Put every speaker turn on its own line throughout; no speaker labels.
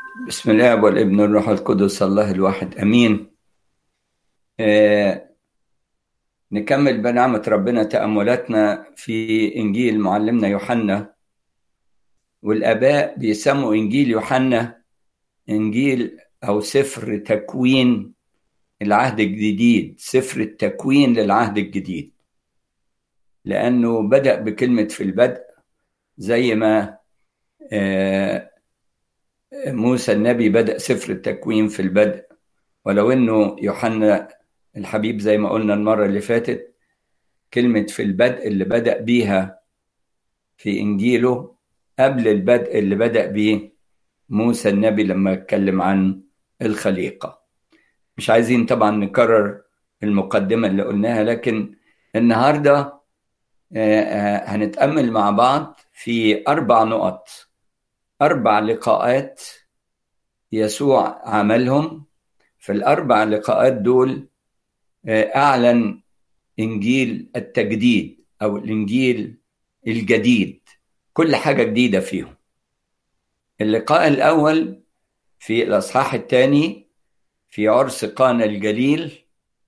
بسم الله والابن والروح القدس الله الواحد امين آه نكمل بنعمة ربنا تأملاتنا في إنجيل معلمنا يوحنا والآباء بيسموا إنجيل يوحنا إنجيل أو سفر تكوين العهد الجديد سفر التكوين للعهد الجديد لأنه بدأ بكلمة في البدء زي ما آه موسى النبي بدأ سفر التكوين في البدء ولو انه يوحنا الحبيب زي ما قلنا المرة اللي فاتت كلمة في البدء اللي بدأ بيها في إنجيله قبل البدء اللي بدأ بيه موسى النبي لما اتكلم عن الخليقة مش عايزين طبعا نكرر المقدمة اللي قلناها لكن النهاردة هنتأمل مع بعض في أربع نقط أربع لقاءات يسوع عملهم في الأربع لقاءات دول أعلن إنجيل التجديد أو الإنجيل الجديد كل حاجة جديدة فيهم اللقاء الأول في الأصحاح الثاني في عرس قانا الجليل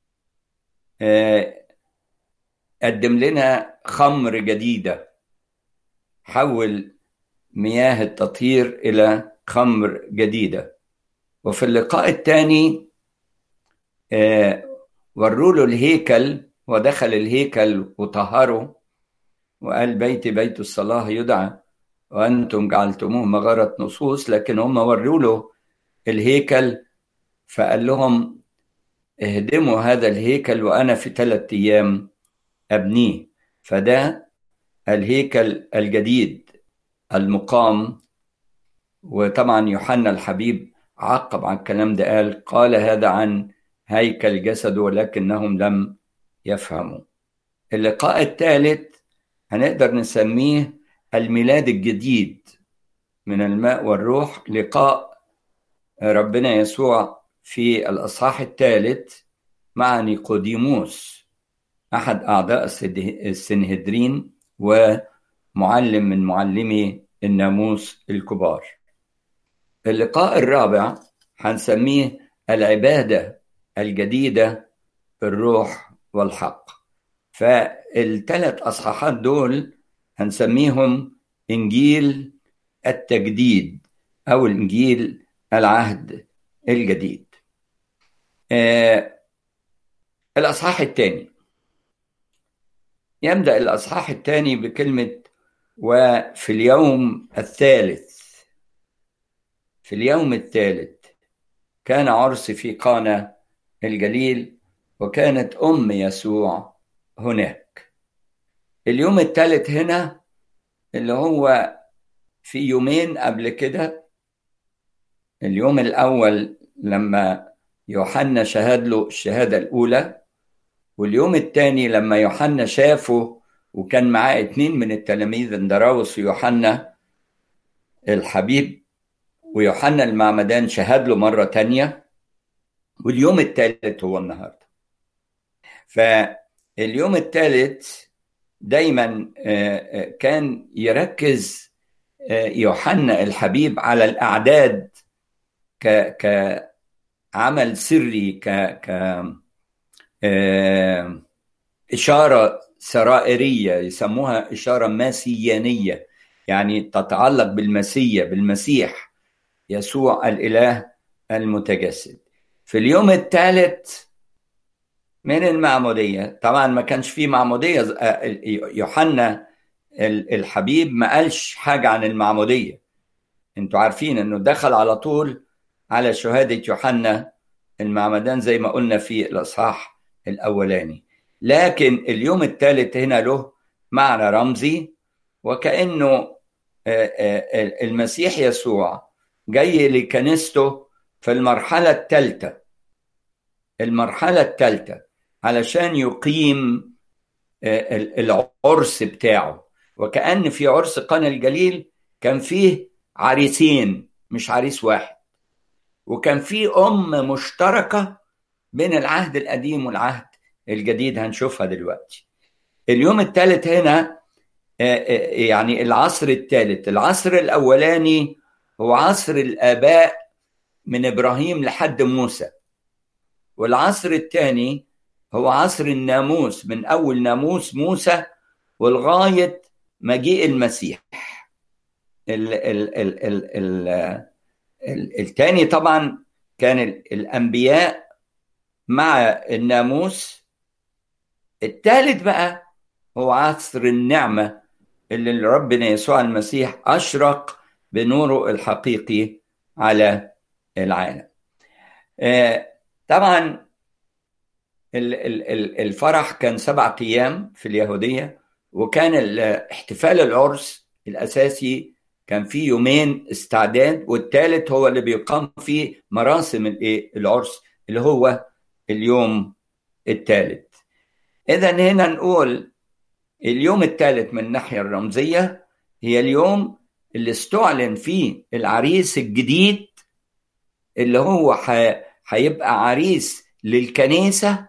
قدم لنا خمر جديدة حول مياه التطهير إلى خمر جديدة وفي اللقاء الثاني وروا له الهيكل ودخل الهيكل وطهره وقال بيتي بيت الصلاة يدعى وأنتم جعلتموه مغارة نصوص لكن هم وروا له الهيكل فقال لهم اهدموا هذا الهيكل وأنا في ثلاثة أيام أبنيه فده الهيكل الجديد المقام وطبعا يوحنا الحبيب عقب على الكلام ده قال قال هذا عن هيكل جسده ولكنهم لم يفهموا اللقاء الثالث هنقدر نسميه الميلاد الجديد من الماء والروح لقاء ربنا يسوع في الأصحاح الثالث مع نيقوديموس أحد أعضاء السنهدرين ومعلم من معلمي الناموس الكبار اللقاء الرابع هنسميه العبادة الجديدة بالروح والحق فالثلاث أصحاحات دول هنسميهم إنجيل التجديد أو إنجيل العهد الجديد آه الأصحاح الثاني يبدأ الأصحاح الثاني بكلمة وفي اليوم الثالث في اليوم الثالث كان عرس في قانا الجليل وكانت أم يسوع هناك اليوم الثالث هنا اللي هو في يومين قبل كده اليوم الأول لما يوحنا شهد له الشهادة الأولى واليوم الثاني لما يوحنا شافه وكان معاه اتنين من التلاميذ اندراوس ويوحنا الحبيب ويوحنا المعمدان شهد له مرة تانية واليوم الثالث هو النهاردة فاليوم الثالث دايما كان يركز يوحنا الحبيب على الأعداد ك كعمل سري ك ك إشارة سرائرية يسموها إشارة ماسيانية يعني تتعلق بالمسيا بالمسيح يسوع الإله المتجسد في اليوم الثالث من المعمودية طبعا ما كانش في معمودية يوحنا الحبيب ما قالش حاجة عن المعمودية انتوا عارفين انه دخل على طول على شهادة يوحنا المعمدان زي ما قلنا في الأصحاح الأولاني لكن اليوم الثالث هنا له معنى رمزي وكأنه المسيح يسوع جاي لكنيسته في المرحلة الثالثة المرحلة الثالثة علشان يقيم العرس بتاعه وكأن في عرس قنا الجليل كان فيه عريسين مش عريس واحد وكان فيه أم مشتركة بين العهد القديم والعهد الجديد هنشوفها دلوقتي اليوم الثالث هنا يعني العصر الثالث العصر الأولاني هو عصر الآباء من ابراهيم لحد موسى والعصر الثاني هو عصر الناموس من اول ناموس موسى ولغايه مجيء المسيح ال ال ال ال ال ال الثاني طبعا كان الانبياء مع الناموس الثالث بقى هو عصر النعمه اللي ربنا يسوع المسيح اشرق بنوره الحقيقي على العالم طبعا الفرح كان سبع ايام في اليهوديه وكان احتفال العرس الاساسي كان فيه يومين استعداد والثالث هو اللي بيقام فيه مراسم الايه العرس اللي هو اليوم الثالث اذا هنا نقول اليوم الثالث من الناحيه الرمزيه هي اليوم اللي استعلن فيه العريس الجديد اللي هو هيبقى عريس للكنيسه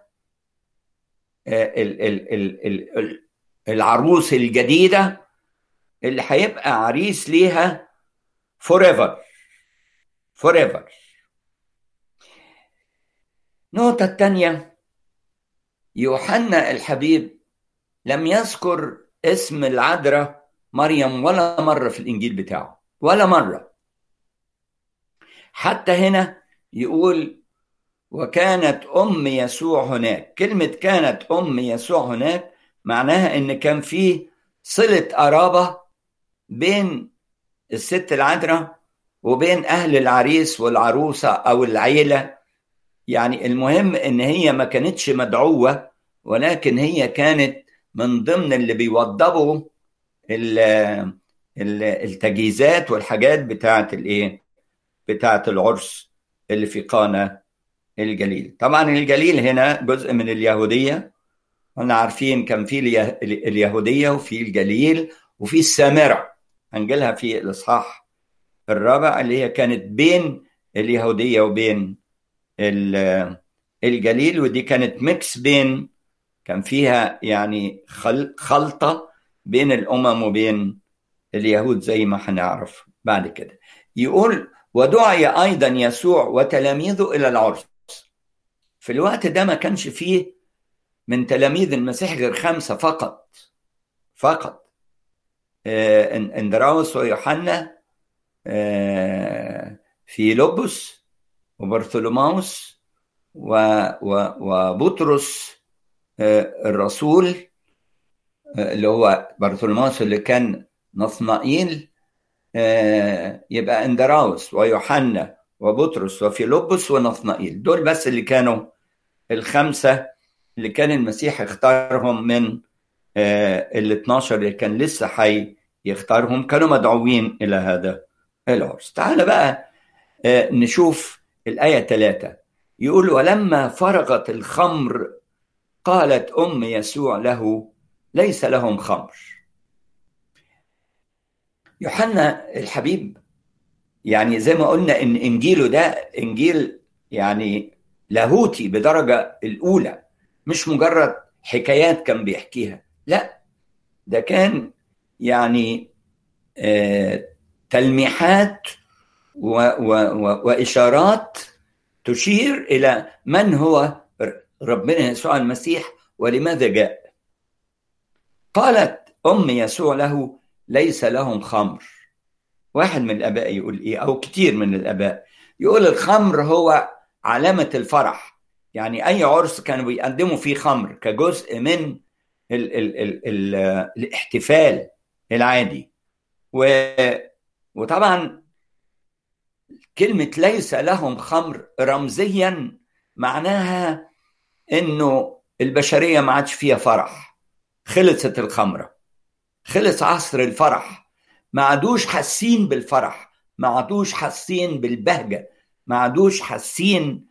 ال ال ال ال العروس الجديده اللي هيبقى عريس ليها forever forever النقطة الثانية يوحنا الحبيب لم يذكر اسم العذراء مريم ولا مرة في الإنجيل بتاعه ولا مرة حتى هنا يقول وكانت أم يسوع هناك كلمة كانت أم يسوع هناك معناها إن كان فيه صلة قرابة بين الست العذراء وبين أهل العريس والعروسة أو العيلة يعني المهم إن هي ما كانتش مدعوة ولكن هي كانت من ضمن اللي بيوضبوا التجهيزات والحاجات بتاعة الإيه؟ بتاعة العرس اللي في قانا الجليل طبعا الجليل هنا جزء من اليهودية قلنا عارفين كان في اليهودية وفي الجليل وفي السامرة هنجيلها في الإصحاح الرابع اللي هي كانت بين اليهودية وبين الجليل ودي كانت ميكس بين كان فيها يعني خلطة بين الأمم وبين اليهود زي ما هنعرف بعد كده يقول ودعي أيضا يسوع وتلاميذه إلى العرس في الوقت ده ما كانش فيه من تلاميذ المسيح غير خمسة فقط فقط اندراوس ويوحنا في لوبوس وبرثولوماوس وبطرس الرسول اللي هو برثولوماوس اللي كان نصنائيل يبقى اندراوس ويوحنا وبطرس وفيلبس ونصنائيل دول بس اللي كانوا الخمسة اللي كان المسيح اختارهم من ال 12 اللي كان لسه حي يختارهم كانوا مدعوين إلى هذا العرس تعال بقى نشوف الآية ثلاثة يقول ولما فرغت الخمر قالت أم يسوع له ليس لهم خمر يوحنا الحبيب يعني زي ما قلنا ان انجيله ده انجيل يعني لاهوتي بدرجه الاولى مش مجرد حكايات كان بيحكيها لا ده كان يعني آه تلميحات و و و واشارات تشير الى من هو ربنا يسوع المسيح ولماذا جاء قالت ام يسوع له ليس لهم خمر واحد من الاباء يقول ايه او كتير من الاباء يقول الخمر هو علامه الفرح يعني اي عرس كانوا بيقدموا فيه خمر كجزء من ال ال ال ال الاحتفال العادي و وطبعا كلمه ليس لهم خمر رمزيا معناها انه البشريه ما عادش فيها فرح خلصت الخمره خلص عصر الفرح ما عادوش حاسين بالفرح ما عادوش حاسين بالبهجه ما عادوش حاسين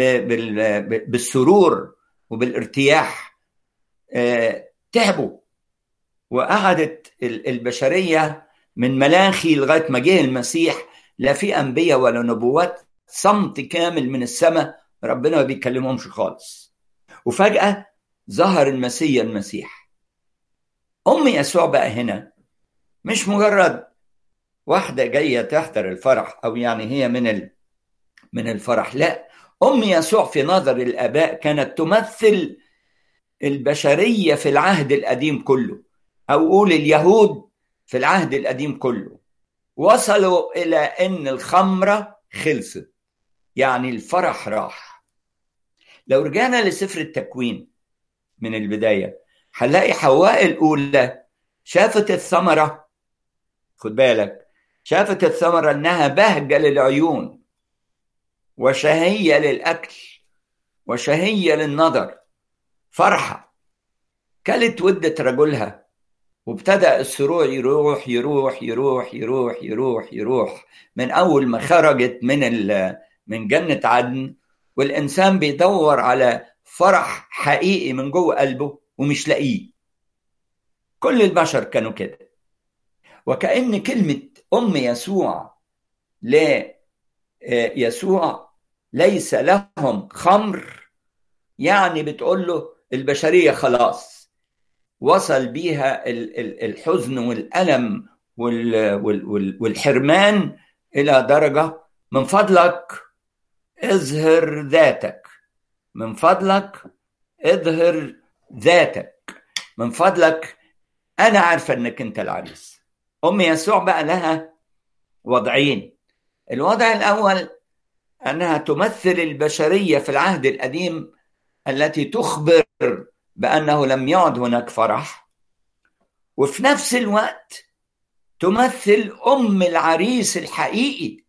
بالسرور وبالارتياح تعبوا وقعدت البشريه من ملاخي لغايه ما جه المسيح لا في انبياء ولا نبوات صمت كامل من السماء ربنا ما بيكلمهمش خالص وفجاه ظهر المسيا المسيح ام يسوع بقى هنا مش مجرد واحدة جاية تحضر الفرح أو يعني هي من من الفرح لا أم يسوع في نظر الآباء كانت تمثل البشرية في العهد القديم كله أو قول اليهود في العهد القديم كله وصلوا إلى أن الخمرة خلصت يعني الفرح راح لو رجعنا لسفر التكوين من البداية هنلاقي حواء الأولى شافت الثمرة خد بالك شافت الثمرة إنها بهجة للعيون وشهية للأكل وشهية للنظر فرحة كلت ودة رجلها وابتدأ السرور يروح يروح يروح يروح يروح يروح من أول ما خرجت من من جنة عدن والإنسان بيدور على فرح حقيقي من جوه قلبه ومش لاقيه كل البشر كانوا كده وكأن كلمة أم يسوع لا يسوع ليس لهم خمر يعني بتقول له البشرية خلاص وصل بيها الحزن والألم والحرمان إلى درجة من فضلك اظهر ذاتك من فضلك اظهر ذاتك من فضلك أنا عارفة إنك أنت العريس أم يسوع بقى لها وضعين الوضع الأول أنها تمثل البشرية في العهد القديم التي تخبر بأنه لم يعد هناك فرح وفي نفس الوقت تمثل أم العريس الحقيقي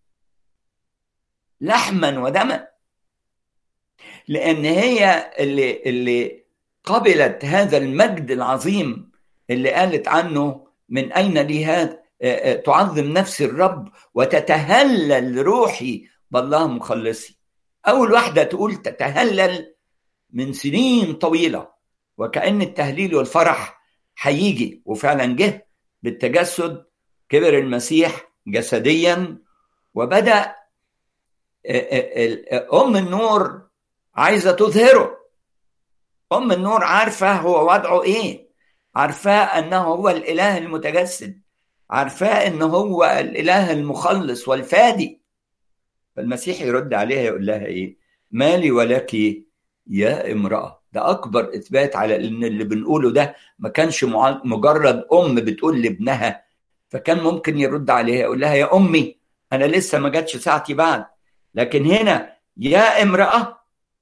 لحما ودما لأن هي اللي اللي قبلت هذا المجد العظيم اللي قالت عنه من أين لي هذا تعظم نفسي الرب وتتهلل روحي بالله مخلصي أول واحدة تقول تتهلل من سنين طويلة وكأن التهليل والفرح هيجي وفعلا جه بالتجسد كبر المسيح جسديا وبدأ أم النور عايزة تظهره أم النور عارفة هو وضعه إيه عارفاه أنه هو الإله المتجسد عارفاه أنه هو الإله المخلص والفادي فالمسيح يرد عليها يقول لها إيه مالي ولك يا امرأة ده أكبر إثبات على أن اللي بنقوله ده ما كانش مجرد أم بتقول لابنها فكان ممكن يرد عليها يقول لها يا أمي أنا لسه ما جاتش ساعتي بعد لكن هنا يا امرأة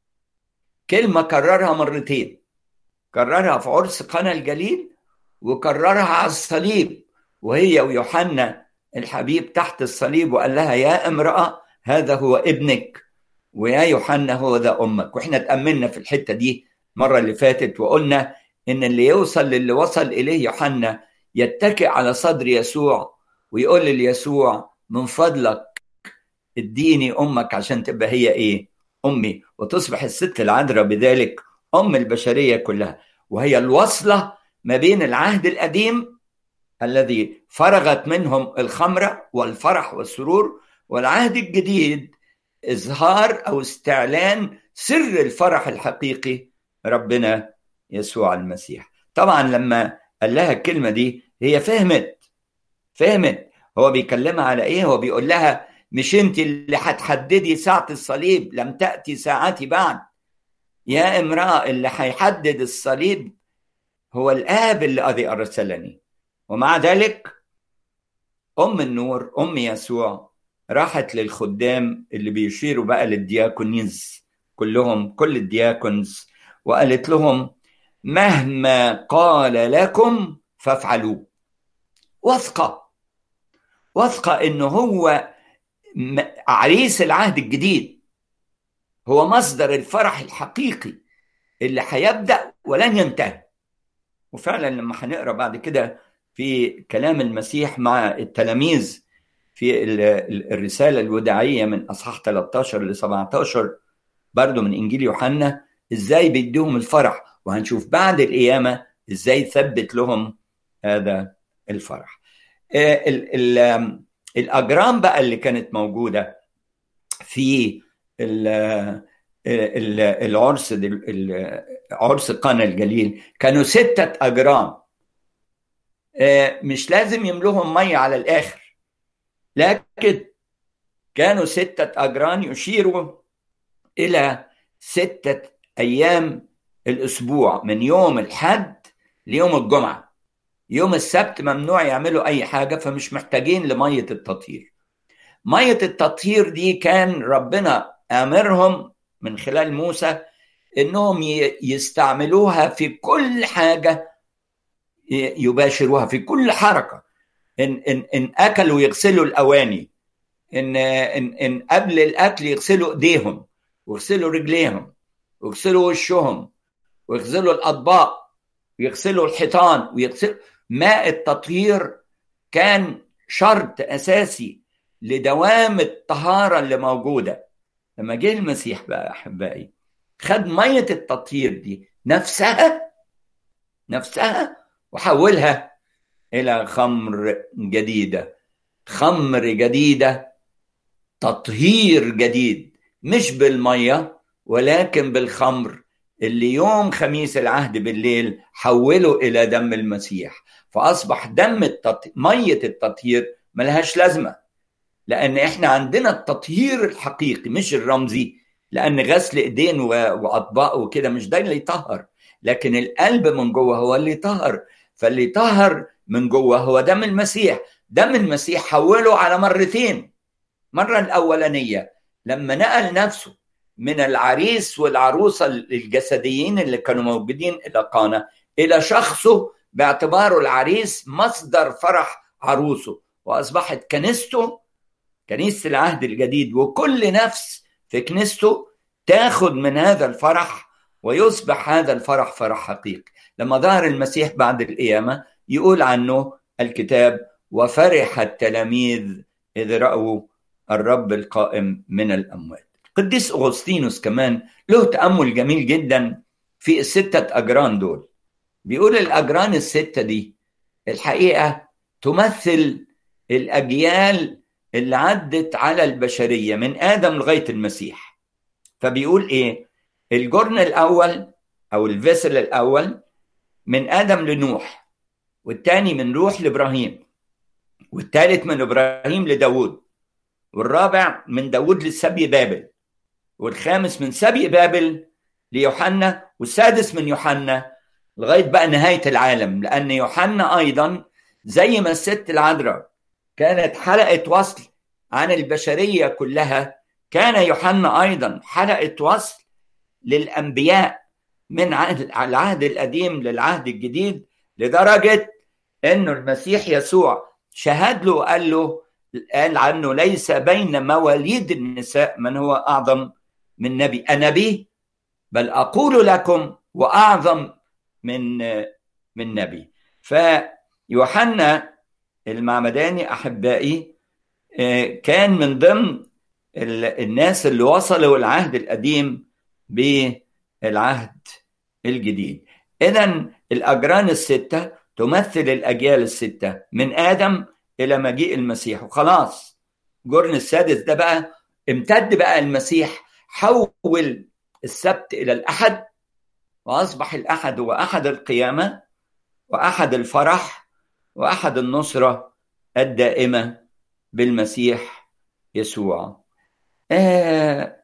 كلمة كررها مرتين كررها في عرس قنا الجليل وكررها على الصليب وهي ويوحنا الحبيب تحت الصليب وقال لها يا امرأة هذا هو ابنك ويا يوحنا هو ذا أمك وإحنا تأملنا في الحتة دي المرة اللي فاتت وقلنا إن اللي يوصل للي وصل إليه يوحنا يتكئ على صدر يسوع ويقول ليسوع من فضلك اديني أمك عشان تبقى هي إيه أمي وتصبح الست العذراء بذلك أم البشرية كلها وهي الوصلة ما بين العهد القديم الذي فرغت منهم الخمرة والفرح والسرور والعهد الجديد إظهار أو استعلان سر الفرح الحقيقي ربنا يسوع المسيح طبعا لما قال لها الكلمة دي هي فهمت فهمت هو بيكلمها على ايه هو بيقول لها مش انت اللي هتحددي ساعة الصليب لم تأتي ساعتي بعد يا امرأة اللي هيحدد الصليب هو الآب الذي أرسلني ومع ذلك أم النور أم يسوع راحت للخدام اللي بيشيروا بقى للدياكونيز كلهم كل الدياكونز وقالت لهم مهما قال لكم فافعلوه واثقة واثقة انه هو عريس العهد الجديد هو مصدر الفرح الحقيقي اللي هيبدأ ولن ينتهي وفعلا لما هنقرا بعد كده في كلام المسيح مع التلاميذ في الرسالة الوداعية من أصحاح 13 ل 17 برضو من إنجيل يوحنا إزاي بيديهم الفرح وهنشوف بعد القيامة إزاي ثبت لهم هذا الفرح ال ال الأجرام بقى اللي كانت موجودة في العرس عرس قنا الجليل كانوا ستة أجرام مش لازم يملوهم مية على الآخر لكن كانوا ستة أجران يشيروا إلى ستة أيام الأسبوع من يوم الحد ليوم الجمعة يوم السبت ممنوع يعملوا أي حاجة فمش محتاجين لمية التطهير مية التطهير دي كان ربنا آمرهم من خلال موسى إنهم يستعملوها في كل حاجة يباشروها في كل حركة إن, إن, إن أكلوا يغسلوا الأواني إن, إن, إن قبل الأكل يغسلوا إيديهم ويغسلوا رجليهم ويغسلوا وشهم ويغسلوا الأطباق ويغسلوا الحيطان ويغسلوا ماء التطهير كان شرط أساسي لدوام الطهارة اللي موجودة لما جه المسيح بقى أحبائي خد مية التطهير دي نفسها نفسها وحولها إلى خمر جديدة خمر جديدة تطهير جديد مش بالمية ولكن بالخمر اللي يوم خميس العهد بالليل حوله إلى دم المسيح فأصبح دم التط... مية التطهير ملهاش لازمة لأن إحنا عندنا التطهير الحقيقي مش الرمزي لأن غسل إيدين و... وأطباق وكده مش ده اللي يطهر لكن القلب من جوه هو اللي يطهر فاللي طهر من جوه هو دم المسيح دم المسيح حوله على مرتين مرة الأولانية لما نقل نفسه من العريس والعروسة الجسديين اللي كانوا موجودين إلى قانا إلى شخصه باعتباره العريس مصدر فرح عروسه وأصبحت كنيسته كنيسة العهد الجديد وكل نفس في كنيسته تاخد من هذا الفرح ويصبح هذا الفرح فرح حقيقي لما ظهر المسيح بعد القيامة يقول عنه الكتاب وفرح التلاميذ إذ رأوا الرب القائم من الأموات قديس أغسطينوس كمان له تأمل جميل جدا في الستة أجران دول بيقول الأجران الستة دي الحقيقة تمثل الأجيال اللي عدت على البشرية من آدم لغاية المسيح فبيقول إيه الجرن الأول أو الفيسل الأول من آدم لنوح والتاني من نوح لإبراهيم والتالت من إبراهيم لداود والرابع من داود لسبي بابل والخامس من سبي بابل ليوحنا والسادس من يوحنا لغايه بقى نهايه العالم لان يوحنا ايضا زي ما الست العذراء كانت حلقه وصل عن البشريه كلها كان يوحنا ايضا حلقه وصل للانبياء من العهد القديم للعهد الجديد لدرجه انه المسيح يسوع شهد له وقال له قال عنه ليس بين مواليد النساء من هو اعظم من نبي النبي بل اقول لكم واعظم من من نبي فيوحنا المعمداني احبائي كان من ضمن الناس اللي وصلوا العهد القديم بالعهد الجديد اذا الاجران السته تمثل الاجيال السته من ادم الى مجيء المسيح وخلاص جرن السادس ده بقى امتد بقى المسيح حول السبت الى الاحد واصبح الاحد هو احد القيامه واحد الفرح واحد النصره الدائمه بالمسيح يسوع آه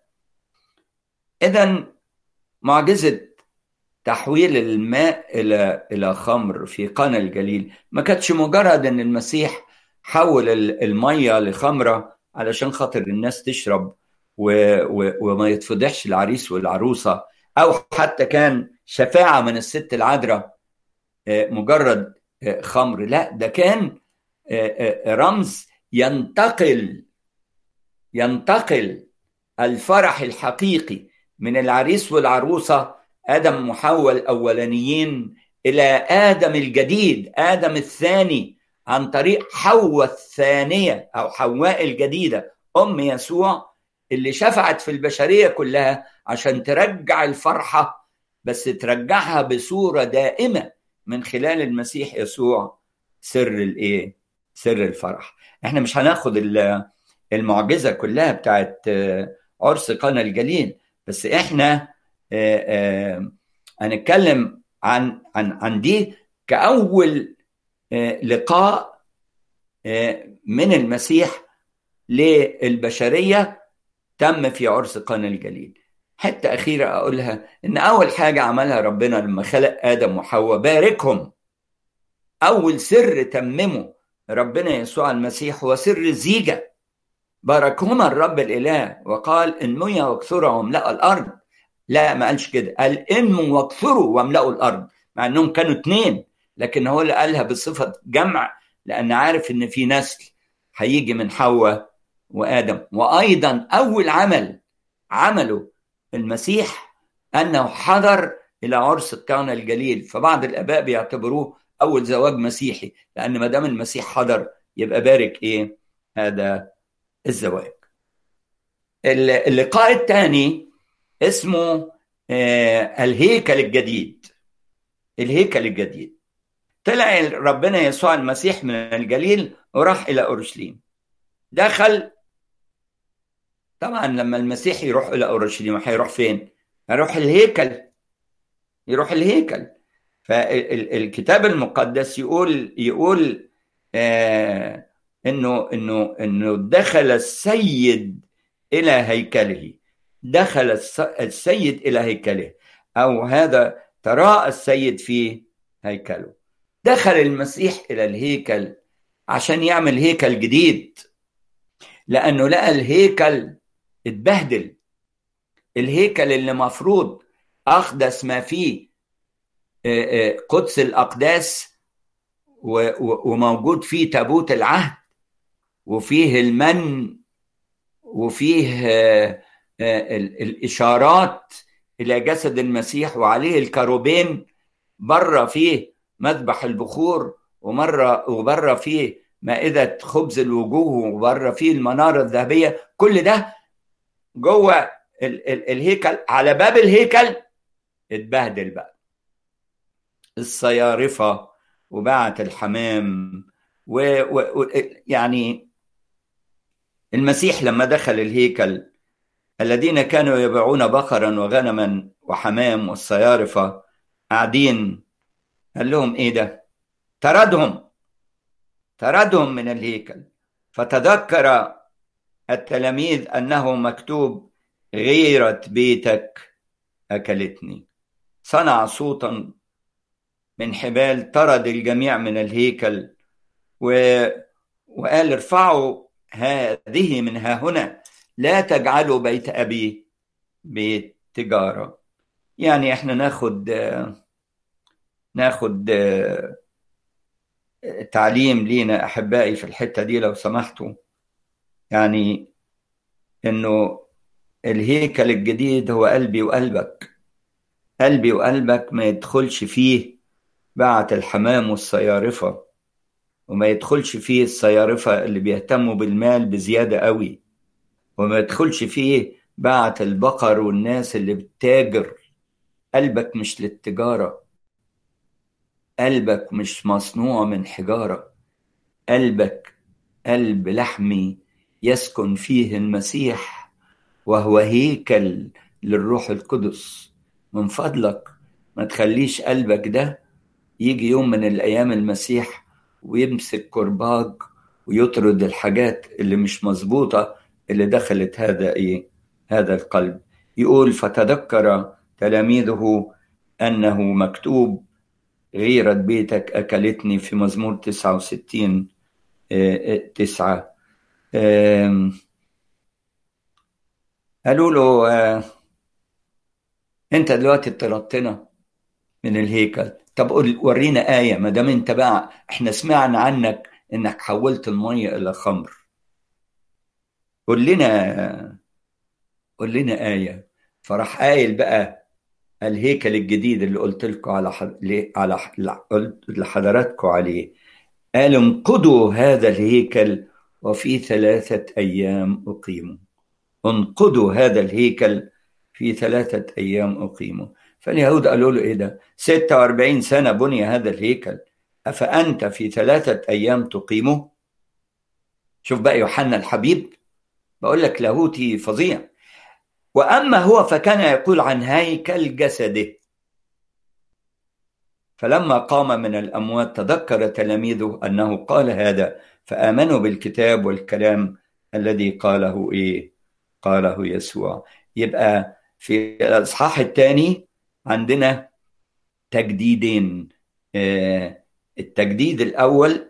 اذا معجزه تحويل الماء الى الى خمر في قنا الجليل ما كانتش مجرد ان المسيح حول الميه لخمره علشان خاطر الناس تشرب و... و... وما يتفضحش العريس والعروسه او حتى كان شفاعه من الست العذراء مجرد خمر لا ده كان رمز ينتقل ينتقل الفرح الحقيقي من العريس والعروسه ادم محول اولانيين الى ادم الجديد ادم الثاني عن طريق حواء الثانيه او حواء الجديده ام يسوع اللي شفعت في البشريه كلها عشان ترجع الفرحه بس ترجعها بصوره دائمه من خلال المسيح يسوع سر الايه؟ سر الفرح. احنا مش هناخد المعجزه كلها بتاعت عرس قنا الجليل بس احنا هنتكلم عن عن عن دي كاول لقاء من المسيح للبشرية تم في عرس قانا الجليل حتة أخيرة أقولها إن أول حاجة عملها ربنا لما خلق آدم وحواء باركهم أول سر تممه ربنا يسوع المسيح هو سر الزيجة باركهما الرب الإله وقال انموا واكثروا واملأوا الأرض لا ما قالش كده قال انموا واكثروا واملأوا الأرض مع إنهم كانوا اتنين لكن هو اللي قالها بصفة جمع لأن عارف إن في نسل هيجي من حواء وآدم وأيضا أول عمل عمله المسيح أنه حضر إلى عرس قانا الجليل فبعض الآباء بيعتبروه أول زواج مسيحي لأن ما دام المسيح حضر يبقى بارك إيه هذا الزواج اللقاء الثاني اسمه آه الهيكل الجديد الهيكل الجديد طلع ربنا يسوع المسيح من الجليل وراح إلى أورشليم دخل طبعا لما المسيح يروح إلى أورشليم هيروح فين؟ هيروح الهيكل يروح الهيكل فالكتاب المقدس يقول يقول آه انه انه انه دخل السيد الى هيكله دخل السيد الى هيكله او هذا تراءى السيد في هيكله دخل المسيح الى الهيكل عشان يعمل هيكل جديد لانه لقى الهيكل اتبهدل الهيكل اللي مفروض اقدس ما فيه قدس الاقداس وموجود فيه تابوت العهد وفيه المن وفيه الاشارات الى جسد المسيح وعليه الكروبين بره فيه مذبح البخور ومره وبره فيه مائده خبز الوجوه وبره فيه المناره الذهبيه كل ده جوه الهيكل على باب الهيكل اتبهدل بقى الصيارفه وباعة الحمام و... و... يعني المسيح لما دخل الهيكل الذين كانوا يبيعون بقرا وغنما وحمام والصيارفة قاعدين قال لهم ايه ده طردهم طردهم من الهيكل فتذكر التلاميذ انه مكتوب غيرة بيتك اكلتني صنع صوتا من حبال طرد الجميع من الهيكل و... وقال ارفعوا هذه من ها هنا لا تجعلوا بيت أبي بيت تجارة يعني احنا ناخد ناخد تعليم لينا أحبائي في الحتة دي لو سمحتوا يعني إنه الهيكل الجديد هو قلبي وقلبك قلبي وقلبك ما يدخلش فيه باعة الحمام والصيارفة وما يدخلش فيه الصيارفة اللي بيهتموا بالمال بزيادة قوي وما يدخلش فيه باعة البقر والناس اللي بتتاجر قلبك مش للتجارة قلبك مش مصنوع من حجارة قلبك قلب لحمي يسكن فيه المسيح وهو هيكل للروح القدس من فضلك ما تخليش قلبك ده يجي يوم من الأيام المسيح ويمسك كرباج ويطرد الحاجات اللي مش مظبوطة اللي دخلت هذا إيه هذا القلب يقول فتذكر تلاميذه أنه مكتوب غيرة بيتك أكلتني في مزمور تسعة وستين تسعة قالوا له أنت دلوقتي طردتنا من الهيكل طب قول ورينا آية ما دام أنت بقى إحنا سمعنا عنك إنك حولت المية إلى خمر قول لنا قول لنا آية فراح قايل بقى الهيكل الجديد اللي قلت لكم على حد... على قلت لحضراتكم عليه قال انقضوا هذا الهيكل وفي ثلاثة أيام أقيموا انقضوا هذا الهيكل في ثلاثة أيام أقيموا فاليهود قالوا له إيه ده 46 سنة بني هذا الهيكل أفأنت في ثلاثة أيام تقيمه شوف بقى يوحنا الحبيب بقول لك لاهوتي فظيع واما هو فكان يقول عن هيكل جسده فلما قام من الاموات تذكر تلاميذه انه قال هذا فامنوا بالكتاب والكلام الذي قاله ايه قاله يسوع يبقى في الاصحاح الثاني عندنا تجديدين التجديد الاول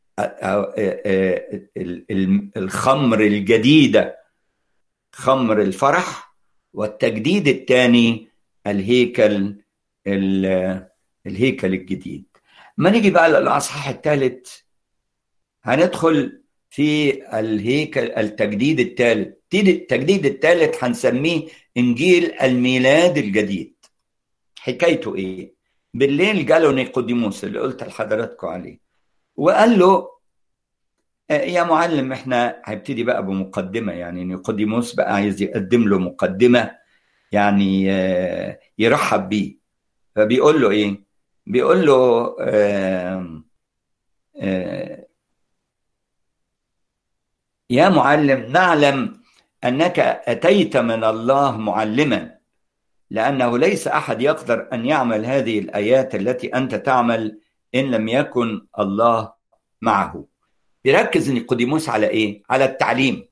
الخمر الجديده خمر الفرح والتجديد الثاني الهيكل الهيكل الجديد ما نيجي بقى للاصحاح الثالث هندخل في الهيكل التجديد الثالث التجديد الثالث هنسميه انجيل الميلاد الجديد حكايته ايه بالليل جاله نيقوديموس اللي قلت لحضراتكم عليه وقال له يا معلم احنا هيبتدي بقى بمقدمه يعني نيقوديموس بقى عايز يقدم له مقدمه يعني يرحب بيه فبيقول له ايه بيقول له آآ آآ يا معلم نعلم انك اتيت من الله معلما لانه ليس احد يقدر ان يعمل هذه الايات التي انت تعمل ان لم يكن الله معه يركز نيقوديموس على ايه على التعليم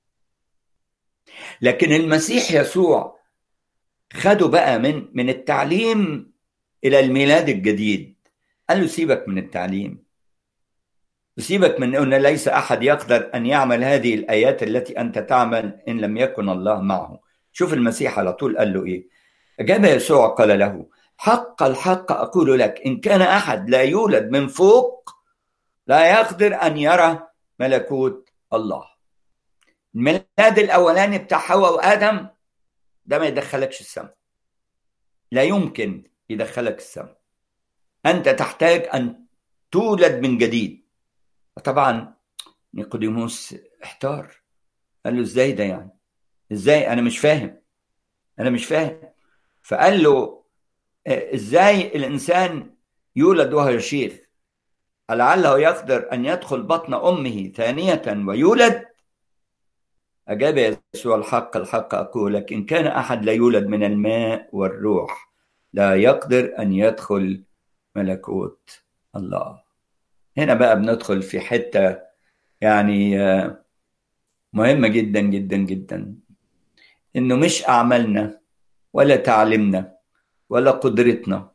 لكن المسيح يسوع خده بقى من من التعليم الى الميلاد الجديد قال له سيبك من التعليم سيبك من ان ليس احد يقدر ان يعمل هذه الايات التي انت تعمل ان لم يكن الله معه شوف المسيح على طول قال له ايه اجاب يسوع قال له حق الحق اقول لك ان كان احد لا يولد من فوق لا يقدر ان يرى ملكوت الله الميلاد الاولاني بتاع حواء وادم ده ما يدخلكش السماء لا يمكن يدخلك السماء انت تحتاج ان تولد من جديد طبعا نيقوديموس احتار قال له ازاي ده يعني ازاي انا مش فاهم انا مش فاهم فقال له ازاي الانسان يولد وهو شيخ لعله يقدر ان يدخل بطن امه ثانيه ويولد اجاب يسوع الحق الحق اقول لك ان كان احد لا يولد من الماء والروح لا يقدر ان يدخل ملكوت الله هنا بقى بندخل في حته يعني مهمه جدا جدا جدا انه مش اعمالنا ولا تعليمنا ولا قدرتنا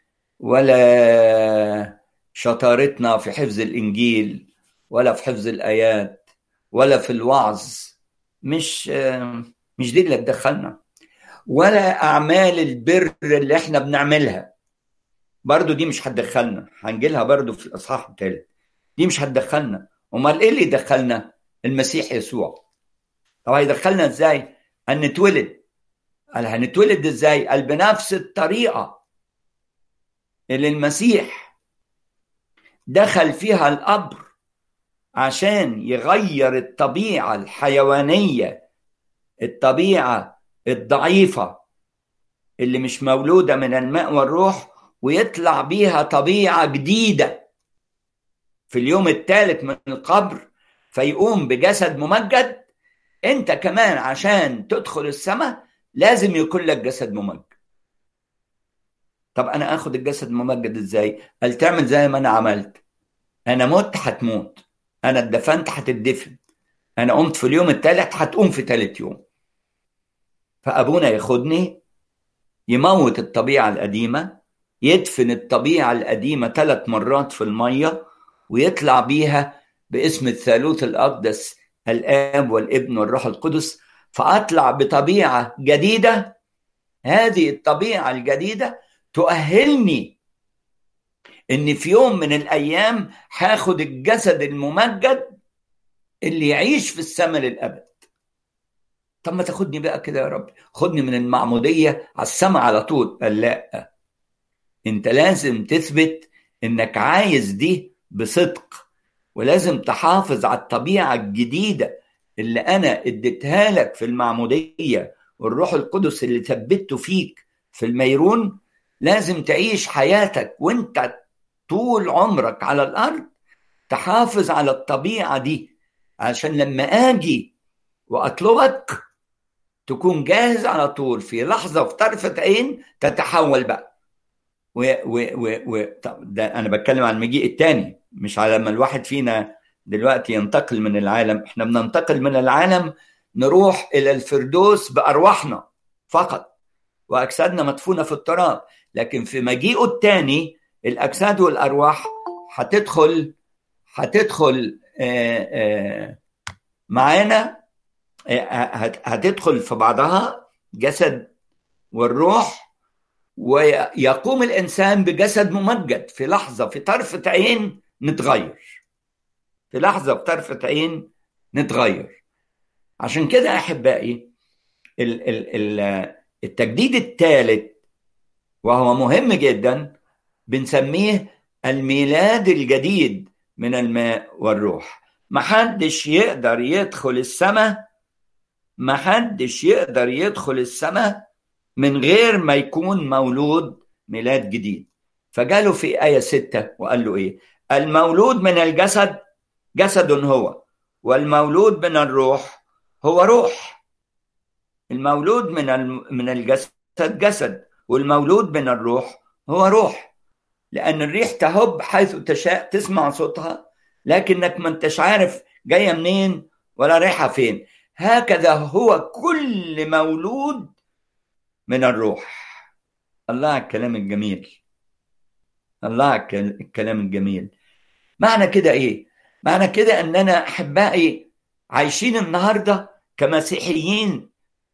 ولا شطارتنا في حفظ الانجيل ولا في حفظ الايات ولا في الوعظ مش مش دي اللي تدخلنا ولا اعمال البر اللي احنا بنعملها برضو دي مش هتدخلنا هنجيلها برضو في الاصحاح الثالث دي مش هتدخلنا امال ايه اللي يدخلنا المسيح يسوع طب هيدخلنا ازاي ان نتولد قال هنتولد ازاي قال بنفس الطريقه اللي المسيح دخل فيها القبر عشان يغير الطبيعه الحيوانيه الطبيعه الضعيفه اللي مش مولوده من الماء والروح ويطلع بيها طبيعه جديده في اليوم الثالث من القبر فيقوم بجسد ممجد انت كمان عشان تدخل السماء لازم يكون لك جسد ممجد طب انا اخد الجسد الممجد ازاي قال تعمل زي ما انا عملت انا مت هتموت انا اتدفنت هتدفن انا قمت في اليوم الثالث هتقوم في ثالث يوم فابونا ياخدني يموت الطبيعه القديمه يدفن الطبيعه القديمه ثلاث مرات في الميه ويطلع بيها باسم الثالوث الاقدس الاب والابن والروح القدس فاطلع بطبيعه جديده هذه الطبيعه الجديده تؤهلني ان في يوم من الايام هاخد الجسد الممجد اللي يعيش في السماء للابد طب ما تاخدني بقى كده يا رب خدني من المعموديه على السماء على طول قال لا انت لازم تثبت انك عايز دي بصدق ولازم تحافظ على الطبيعه الجديده اللي انا اديتها لك في المعموديه والروح القدس اللي ثبته فيك في الميرون لازم تعيش حياتك وانت طول عمرك على الارض تحافظ على الطبيعه دي عشان لما اجي واطلبك تكون جاهز على طول في لحظه في طرفه عين تتحول بقى و و و و طب ده انا بتكلم عن المجيء الثاني مش على لما الواحد فينا دلوقتي ينتقل من العالم احنا بننتقل من العالم نروح الى الفردوس بارواحنا فقط واجسادنا مدفونه في التراب لكن في مجيئه الثاني الاجساد والارواح هتدخل هتدخل معانا هتدخل في بعضها جسد والروح ويقوم الانسان بجسد ممجد في لحظه في طرفه عين نتغير في لحظه في طرفه عين نتغير عشان كده احبائي التجديد الثالث وهو مهم جدا بنسميه الميلاد الجديد من الماء والروح محدش يقدر يدخل السماء محدش يقدر يدخل السماء من غير ما يكون مولود ميلاد جديد فجاله في آية ستة وقال له إيه المولود من الجسد جسد هو والمولود من الروح هو روح المولود من من الجسد جسد والمولود من الروح هو روح لأن الريح تهب حيث تشاء تسمع صوتها لكنك ما انتش عارف جاية منين ولا رايحة فين هكذا هو كل مولود من الروح الله على الكلام الجميل الله على الكلام الجميل معنى كده ايه معنى كده اننا احبائي عايشين النهارده كمسيحيين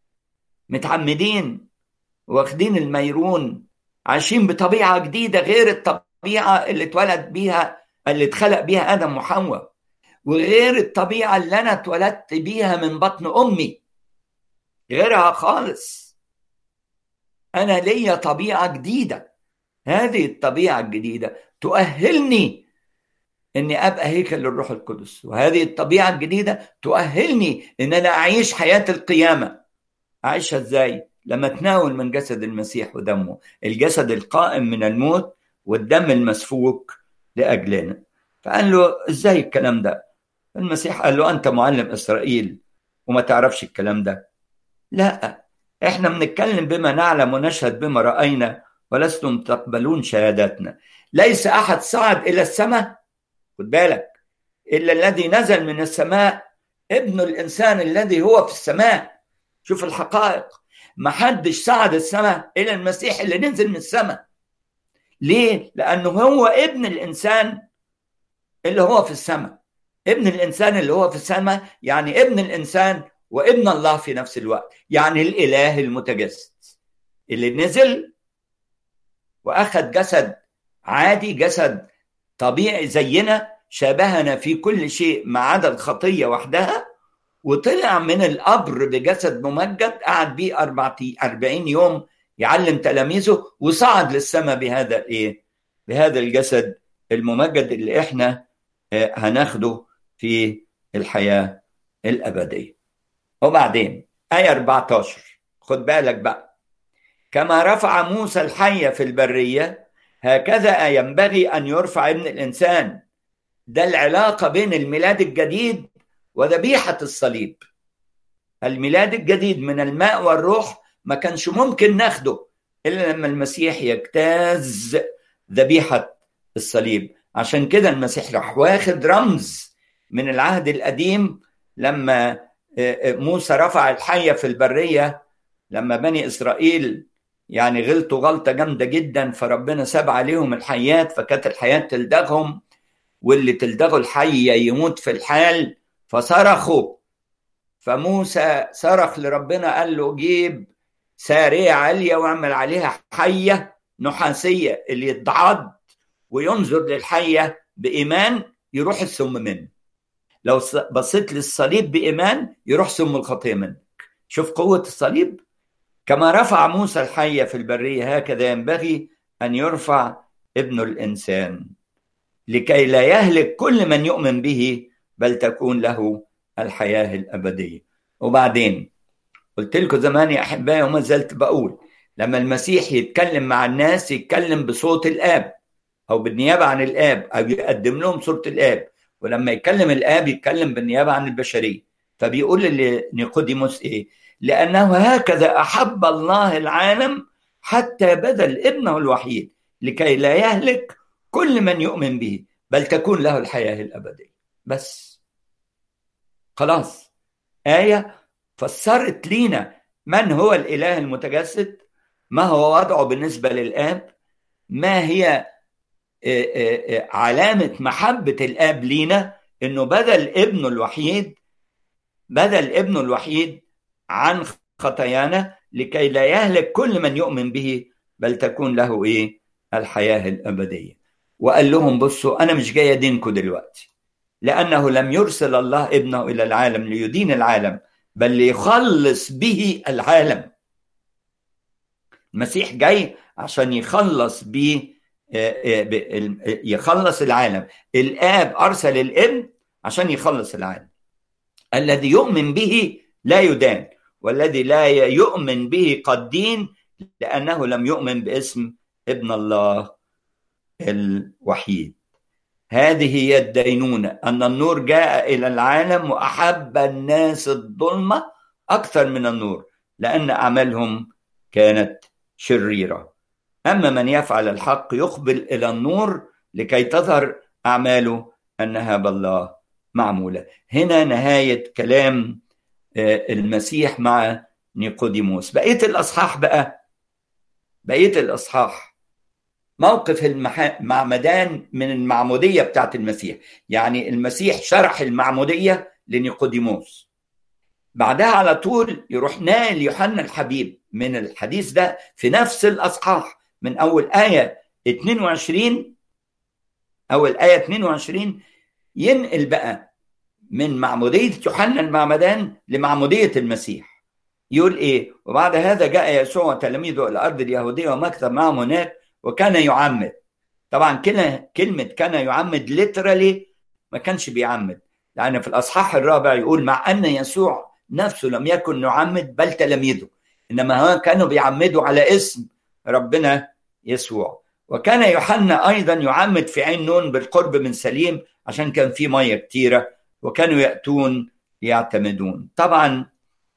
متعمدين واخدين الميرون عايشين بطبيعه جديده غير الطبيعه اللي اتولد بيها اللي اتخلق بيها ادم وحواء وغير الطبيعه اللي انا اتولدت بيها من بطن امي غيرها خالص انا ليا طبيعه جديده هذه الطبيعه الجديده تؤهلني اني ابقى هيكل للروح القدس وهذه الطبيعه الجديده تؤهلني ان انا اعيش حياه القيامه اعيشها ازاي لما اتناول من جسد المسيح ودمه الجسد القائم من الموت والدم المسفوك لاجلنا فقال له ازاي الكلام ده المسيح قال له انت معلم اسرائيل وما تعرفش الكلام ده لا احنا بنتكلم بما نعلم ونشهد بما راينا ولستم تقبلون شهاداتنا ليس احد صعد الى السماء خد بالك الا الذي نزل من السماء ابن الانسان الذي هو في السماء شوف الحقائق ما حدش صعد السماء الى المسيح اللي نزل من السماء ليه لانه هو ابن الانسان اللي هو في السماء ابن الانسان اللي هو في السماء يعني ابن الانسان وابن الله في نفس الوقت يعني الاله المتجسد اللي نزل واخذ جسد عادي جسد طبيعي زينا شابهنا في كل شيء ما عدا الخطيه وحدها وطلع من القبر بجسد ممجد قعد بيه أربعين يوم يعلم تلاميذه وصعد للسماء بهذا الايه بهذا الجسد الممجد اللي احنا هناخده في الحياه الابديه وبعدين آية 14 خد بالك بقى كما رفع موسى الحية في البرية هكذا ينبغي أن يرفع ابن الإنسان ده العلاقة بين الميلاد الجديد وذبيحة الصليب الميلاد الجديد من الماء والروح ما كانش ممكن ناخده إلا لما المسيح يجتاز ذبيحة الصليب عشان كده المسيح راح واخد رمز من العهد القديم لما موسى رفع الحية في البرية لما بني إسرائيل يعني غلطوا غلطة جامدة جدا فربنا ساب عليهم الحيات فكانت الحياة تلدغهم واللي تلدغه الحية يموت في الحال فصرخوا فموسى صرخ لربنا قال له جيب سارية عالية واعمل عليها حية نحاسية اللي يتعض وينظر للحية بإيمان يروح السم منه لو بصيت للصليب بإيمان يروح سم الخطية منك شوف قوة الصليب كما رفع موسى الحية في البرية هكذا ينبغي أن يرفع ابن الإنسان لكي لا يهلك كل من يؤمن به بل تكون له الحياة الأبدية وبعدين قلت لكم زمان يا أحبائي وما زلت بقول لما المسيح يتكلم مع الناس يتكلم بصوت الآب أو بالنيابة عن الآب أو يقدم لهم صورة الآب ولما يتكلم الآب يتكلم بالنيابة عن البشرية فبيقول لنيقوديموس إيه لأنه هكذا أحب الله العالم حتى بذل ابنه الوحيد لكي لا يهلك كل من يؤمن به بل تكون له الحياة الأبدية بس خلاص آية فسرت لينا من هو الإله المتجسد ما هو وضعه بالنسبة للآب ما هي علامة محبة الآب لينا إنه بدل ابنه الوحيد بدل ابنه الوحيد عن خطايانا لكي لا يهلك كل من يؤمن به بل تكون له إيه الحياة الأبدية وقال لهم بصوا أنا مش جاي أدينكم دلوقتي لأنه لم يرسل الله ابنه إلى العالم ليدين العالم بل ليخلص به العالم المسيح جاي عشان يخلص به يخلص العالم الآب أرسل الابن عشان يخلص العالم الذي يؤمن به لا يدان والذي لا يؤمن به قد دين لأنه لم يؤمن باسم ابن الله الوحيد هذه هي الدينونة أن النور جاء إلى العالم وأحب الناس الظلمة أكثر من النور لأن أعمالهم كانت شريرة أما من يفعل الحق يقبل إلى النور لكي تظهر أعماله أنها بالله معمولة هنا نهاية كلام المسيح مع نيقوديموس بقية الأصحاح بقى بقية الأصحاح موقف المعمدان من المعمودية بتاعت المسيح يعني المسيح شرح المعمودية لنيقوديموس بعدها على طول يروح ناقل يوحنا الحبيب من الحديث ده في نفس الأصحاح من أول آية 22 أول آية 22 ينقل بقى من معمودية يوحنا المعمدان لمعمودية المسيح يقول إيه وبعد هذا جاء يسوع وتلاميذه إلى أرض اليهودية ومكتب معهم هناك وكان يعمد طبعا كلمة كلمة كان يعمد ليترالي ما كانش بيعمد لأن في الأصحاح الرابع يقول مع أن يسوع نفسه لم يكن يعمد بل تلاميذه إنما هو كانوا بيعمدوا على اسم ربنا يسوع وكان يوحنا أيضا يعمد في عين نون بالقرب من سليم عشان كان في مية كتيرة وكانوا يأتون يعتمدون طبعا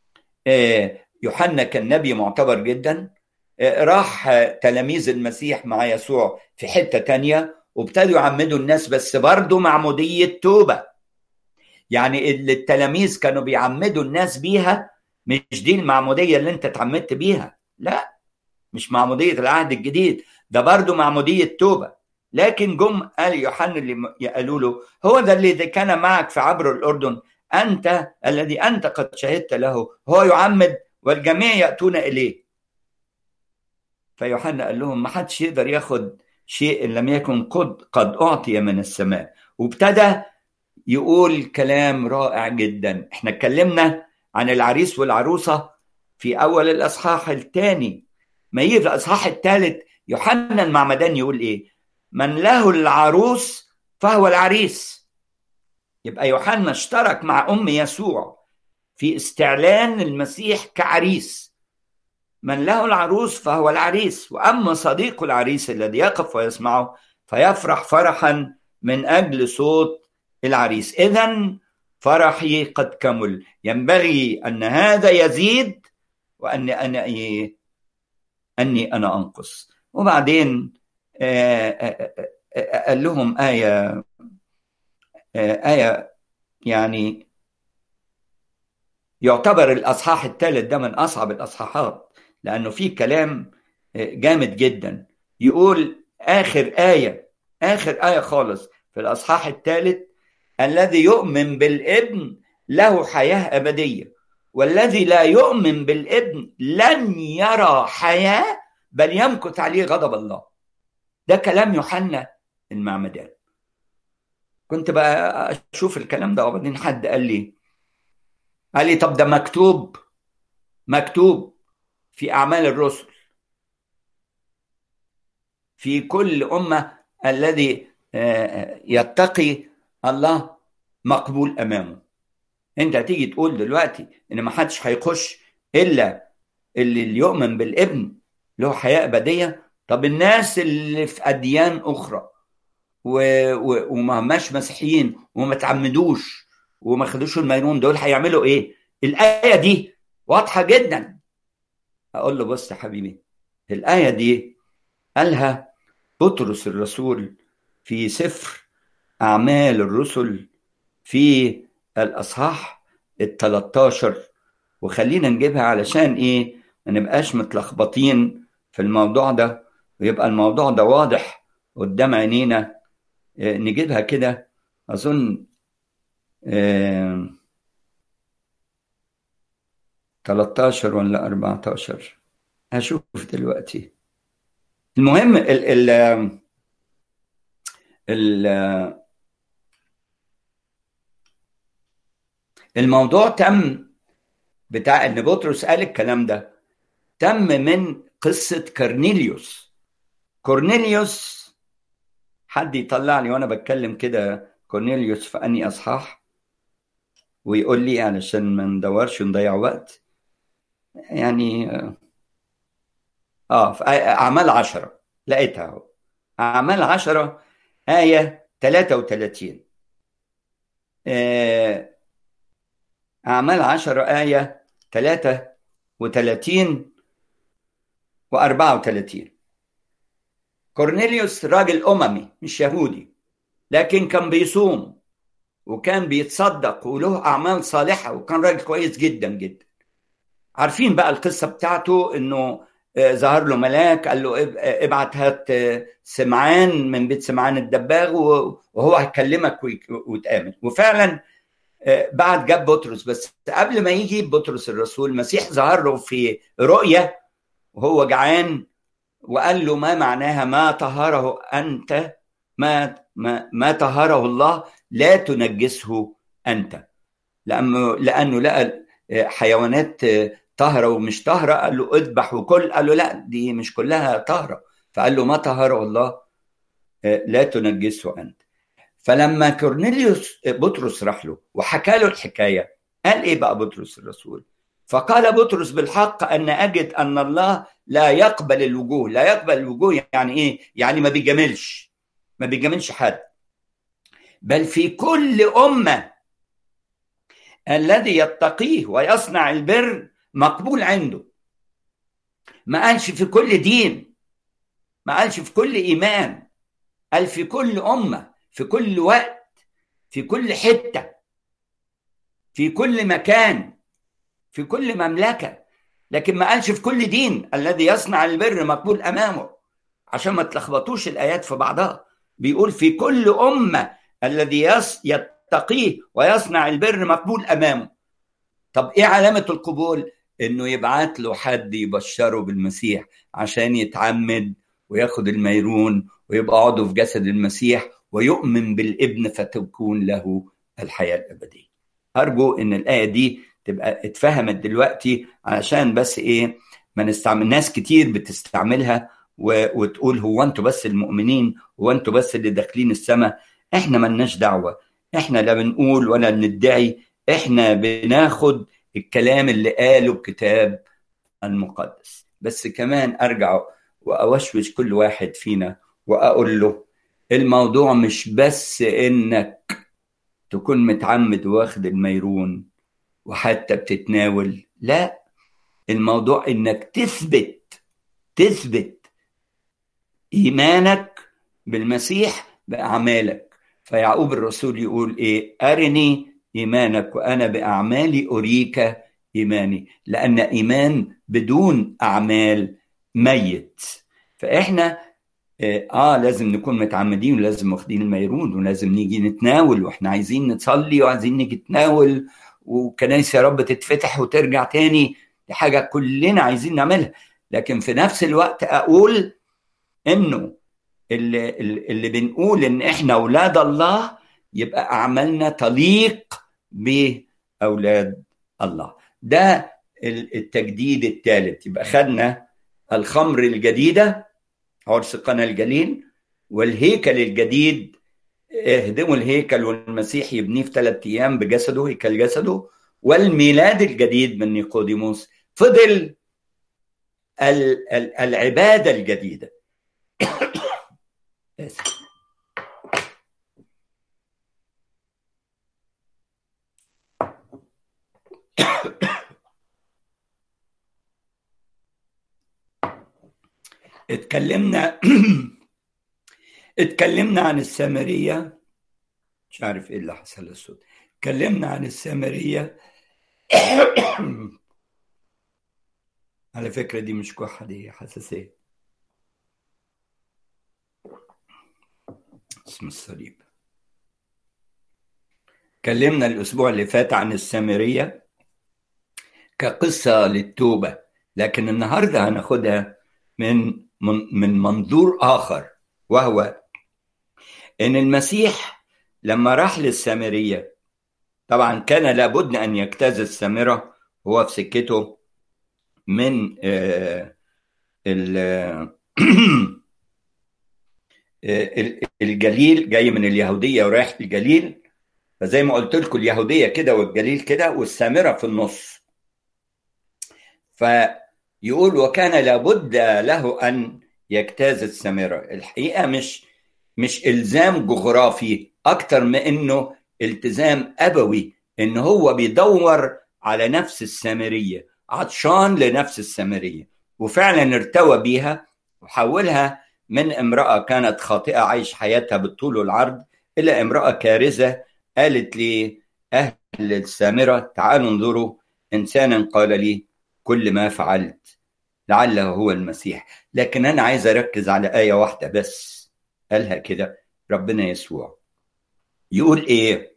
يوحنا كان نبي معتبر جدا راح تلاميذ المسيح مع يسوع في حتة تانية وابتدوا يعمدوا الناس بس برضه معمودية توبة يعني اللي التلاميذ كانوا بيعمدوا الناس بيها مش دي المعمودية اللي انت اتعمدت بيها لا مش معمودية العهد الجديد ده برضه معمودية توبة لكن جم قال يوحنا اللي قالوا له هو ده اللي كان معك في عبر الأردن أنت الذي أنت قد شهدت له هو يعمد والجميع يأتون إليه فيوحنا قال لهم ما حدش يقدر ياخد شيء إن لم يكن قد قد أعطي من السماء وابتدى يقول كلام رائع جدا احنا اتكلمنا عن العريس والعروسة في أول الأصحاح الثاني ما يجي في الأصحاح الثالث يوحنا المعمدان يقول إيه من له العروس فهو العريس يبقى يوحنا اشترك مع أم يسوع في استعلان المسيح كعريس من له العروس فهو العريس واما صديق العريس الذي يقف ويسمعه فيفرح فرحا من اجل صوت العريس اذا فرحي قد كمل ينبغي ان هذا يزيد وان انا اني انا انقص وبعدين قال لهم ايه ايه يعني يعتبر الاصحاح الثالث ده من اصعب الاصحاحات لانه فيه كلام جامد جدا يقول اخر ايه اخر ايه خالص في الاصحاح الثالث الذي يؤمن بالابن له حياه ابديه والذي لا يؤمن بالابن لن يرى حياه بل يمكث عليه غضب الله ده كلام يوحنا المعمدان كنت بقى اشوف الكلام ده وبعدين حد قال لي قال لي طب ده مكتوب مكتوب في أعمال الرسل في كل أمة الذي يتقي الله مقبول أمامه أنت هتيجي تقول دلوقتي إن ما حدش هيخش إلا اللي يؤمن بالابن له حياة أبدية طب الناس اللي في أديان أخرى و... و... وما هماش مسيحيين وما تعمدوش وما خدوش الميمون دول هيعملوا ايه؟ الآية دي واضحة جدا أقول له بص يا حبيبي الآية دي قالها بطرس الرسول في سفر أعمال الرسل في الأصحاح ال 13 وخلينا نجيبها علشان إيه ما نبقاش متلخبطين في الموضوع ده ويبقى الموضوع ده واضح قدام عينينا نجيبها كده أظن آه 13 ولا 14 هشوف دلوقتي المهم ال ال ال الموضوع تم بتاع ان بطرس قال الكلام ده تم من قصة كورنيليوس كورنيليوس حد يطلع لي وانا بتكلم كده كورنيليوس في اني اصحاح ويقول لي علشان ما ندورش ونضيع وقت يعني اه في اعمال عشرة لقيتها اهو اعمال عشرة آية 33 آه أعمال عشرة آية 33 و 34 كورنيليوس راجل أممي مش يهودي لكن كان بيصوم وكان بيتصدق وله أعمال صالحة وكان راجل كويس جدا جدا عارفين بقى القصة بتاعته إنه ظهر له ملاك قال له ابعت هات سمعان من بيت سمعان الدباغ وهو هيكلمك وتآمن وفعلا بعد جاب بطرس بس قبل ما يجي بطرس الرسول المسيح ظهر له في رؤية وهو جعان وقال له ما معناها ما طهره أنت ما ما, ما طهره الله لا تنجسه أنت لأنه لأنه لقى حيوانات طهرة ومش طهرة قال له اذبح وكل قال له لا دي مش كلها طهرة فقال له ما طهره الله لا تنجسه أنت فلما كورنيليوس بطرس راح له وحكى له الحكاية قال إيه بقى بطرس الرسول فقال بطرس بالحق أن أجد أن الله لا يقبل الوجوه لا يقبل الوجوه يعني إيه يعني ما بيجاملش ما بيجاملش حد بل في كل أمة الذي يتقيه ويصنع البر مقبول عنده ما قالش في كل دين ما قالش في كل إيمان قال في كل أمة في كل وقت في كل حتة في كل مكان في كل مملكة لكن ما قالش في كل دين الذي يصنع البر مقبول أمامه عشان ما تلخبطوش الآيات في بعضها بيقول في كل أمة الذي يص يتقيه ويصنع البر مقبول أمامه طب إيه علامة القبول؟ إنه يبعت له حد يبشره بالمسيح عشان يتعمد وياخد الميرون ويبقى عضو في جسد المسيح ويؤمن بالابن فتكون له الحياة الأبدية أرجو إن الآية دي تبقى اتفهمت دلوقتي علشان بس إيه ما نستعمل ناس كتير بتستعملها و... وتقول هو أنتوا بس المؤمنين هو أنتوا بس اللي داخلين السماء إحنا ملناش دعوة إحنا لا بنقول ولا ندعي إحنا بناخد الكلام اللي قاله الكتاب المقدس بس كمان أرجع وأوشوش كل واحد فينا وأقول له الموضوع مش بس انك تكون متعمد واخد الميرون وحتى بتتناول لا الموضوع انك تثبت تثبت ايمانك بالمسيح باعمالك فيعقوب الرسول يقول ايه ارني ايمانك وانا باعمالي اريك ايماني لان ايمان بدون اعمال ميت فاحنا اه لازم نكون متعمدين ولازم واخدين الميرون ولازم نيجي نتناول واحنا عايزين نصلي وعايزين نيجي نتناول وكنايس يا رب تتفتح وترجع تاني دي حاجة كلنا عايزين نعملها لكن في نفس الوقت أقول إنه اللي, اللي بنقول إن إحنا أولاد الله يبقى أعمالنا تليق بأولاد الله ده التجديد الثالث يبقى خدنا الخمر الجديده عرس قنا الجليل والهيكل الجديد اهدموا الهيكل والمسيح يبنيه في ثلاث ايام بجسده هيكل جسده والميلاد الجديد من نيقوديموس فضل العباده الجديده اتكلمنا اتكلمنا عن السامرية مش عارف ايه اللي حصل للصوت اتكلمنا عن السامرية على فكرة دي مش كحة دي حساسية اسم الصليب اتكلمنا الأسبوع اللي فات عن السامرية كقصة للتوبة لكن النهاردة هناخدها من من منظور آخر وهو إن المسيح لما راح للسامرية طبعا كان لابد أن يجتاز السامرة هو في سكته من الجليل جاي من اليهودية ورايح الجليل فزي ما قلت لكم اليهودية كده والجليل كده والسامرة في النص فيقول وكان لابد له أن يجتاز السامرة الحقيقة مش مش إلزام جغرافي أكتر من إنه التزام أبوي إن هو بيدور على نفس السامرية عطشان لنفس السامرية وفعلا ارتوى بيها وحولها من امرأة كانت خاطئة عايش حياتها بالطول والعرض إلى امرأة كارثة قالت لي أهل السامرة تعالوا انظروا إنسانا قال لي كل ما فعلت لعله هو المسيح لكن أنا عايز أركز على آية واحدة بس قالها كده ربنا يسوع يقول إيه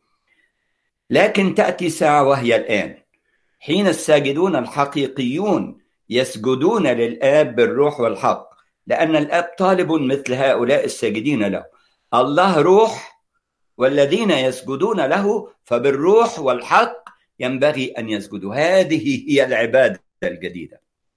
لكن تأتي ساعة وهي الآن حين الساجدون الحقيقيون يسجدون للآب بالروح والحق لأن الآب طالب مثل هؤلاء الساجدين له الله روح والذين يسجدون له فبالروح والحق ينبغي أن يسجدوا هذه هي العبادة الجديدة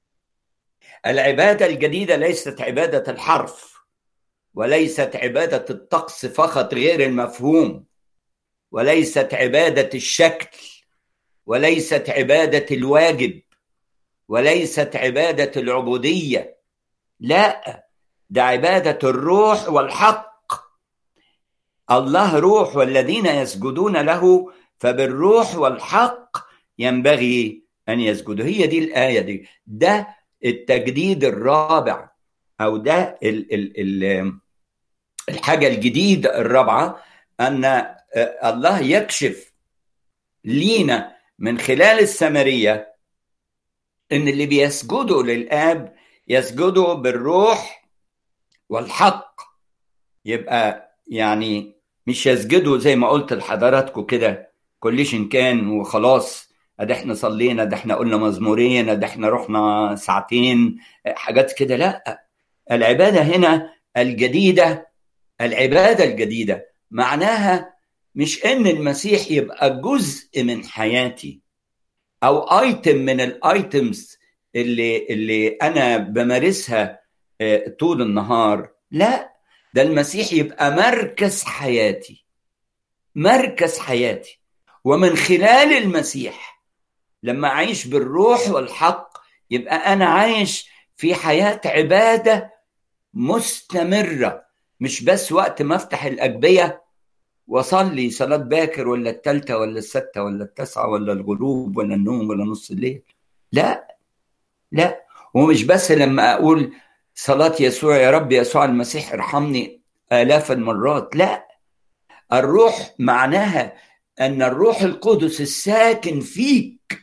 العبادة الجديدة ليست عبادة الحرف وليست عبادة الطقس فقط غير المفهوم وليست عبادة الشكل وليست عبادة الواجب وليست عبادة العبودية لا ده عبادة الروح والحق الله روح والذين يسجدون له فبالروح والحق ينبغي أن يسجدوا هي دي الآية دي ده التجديد الرابع أو ده ال ال ال الحاجة الجديدة الرابعة أن الله يكشف لينا من خلال السمرية إن اللي بيسجدوا للآب يسجدوا بالروح والحق يبقى يعني مش يسجدوا زي ما قلت لحضراتكم كده كلشن كان وخلاص ده احنا صلينا ده احنا قلنا مزمورين ده احنا رحنا ساعتين حاجات كده لا العباده هنا الجديده العباده الجديده معناها مش ان المسيح يبقى جزء من حياتي او ايتم من الايتمز اللي اللي انا بمارسها طول النهار لا ده المسيح يبقى مركز حياتي مركز حياتي ومن خلال المسيح لما اعيش بالروح والحق يبقى انا عايش في حياه عباده مستمره مش بس وقت ما افتح الاجبيه واصلي صلاه باكر ولا الثالثه ولا السته ولا التاسعه ولا الغروب ولا النوم ولا نص الليل لا لا ومش بس لما اقول صلاه يسوع يا رب يسوع المسيح ارحمني الاف المرات لا الروح معناها ان الروح القدس الساكن فيك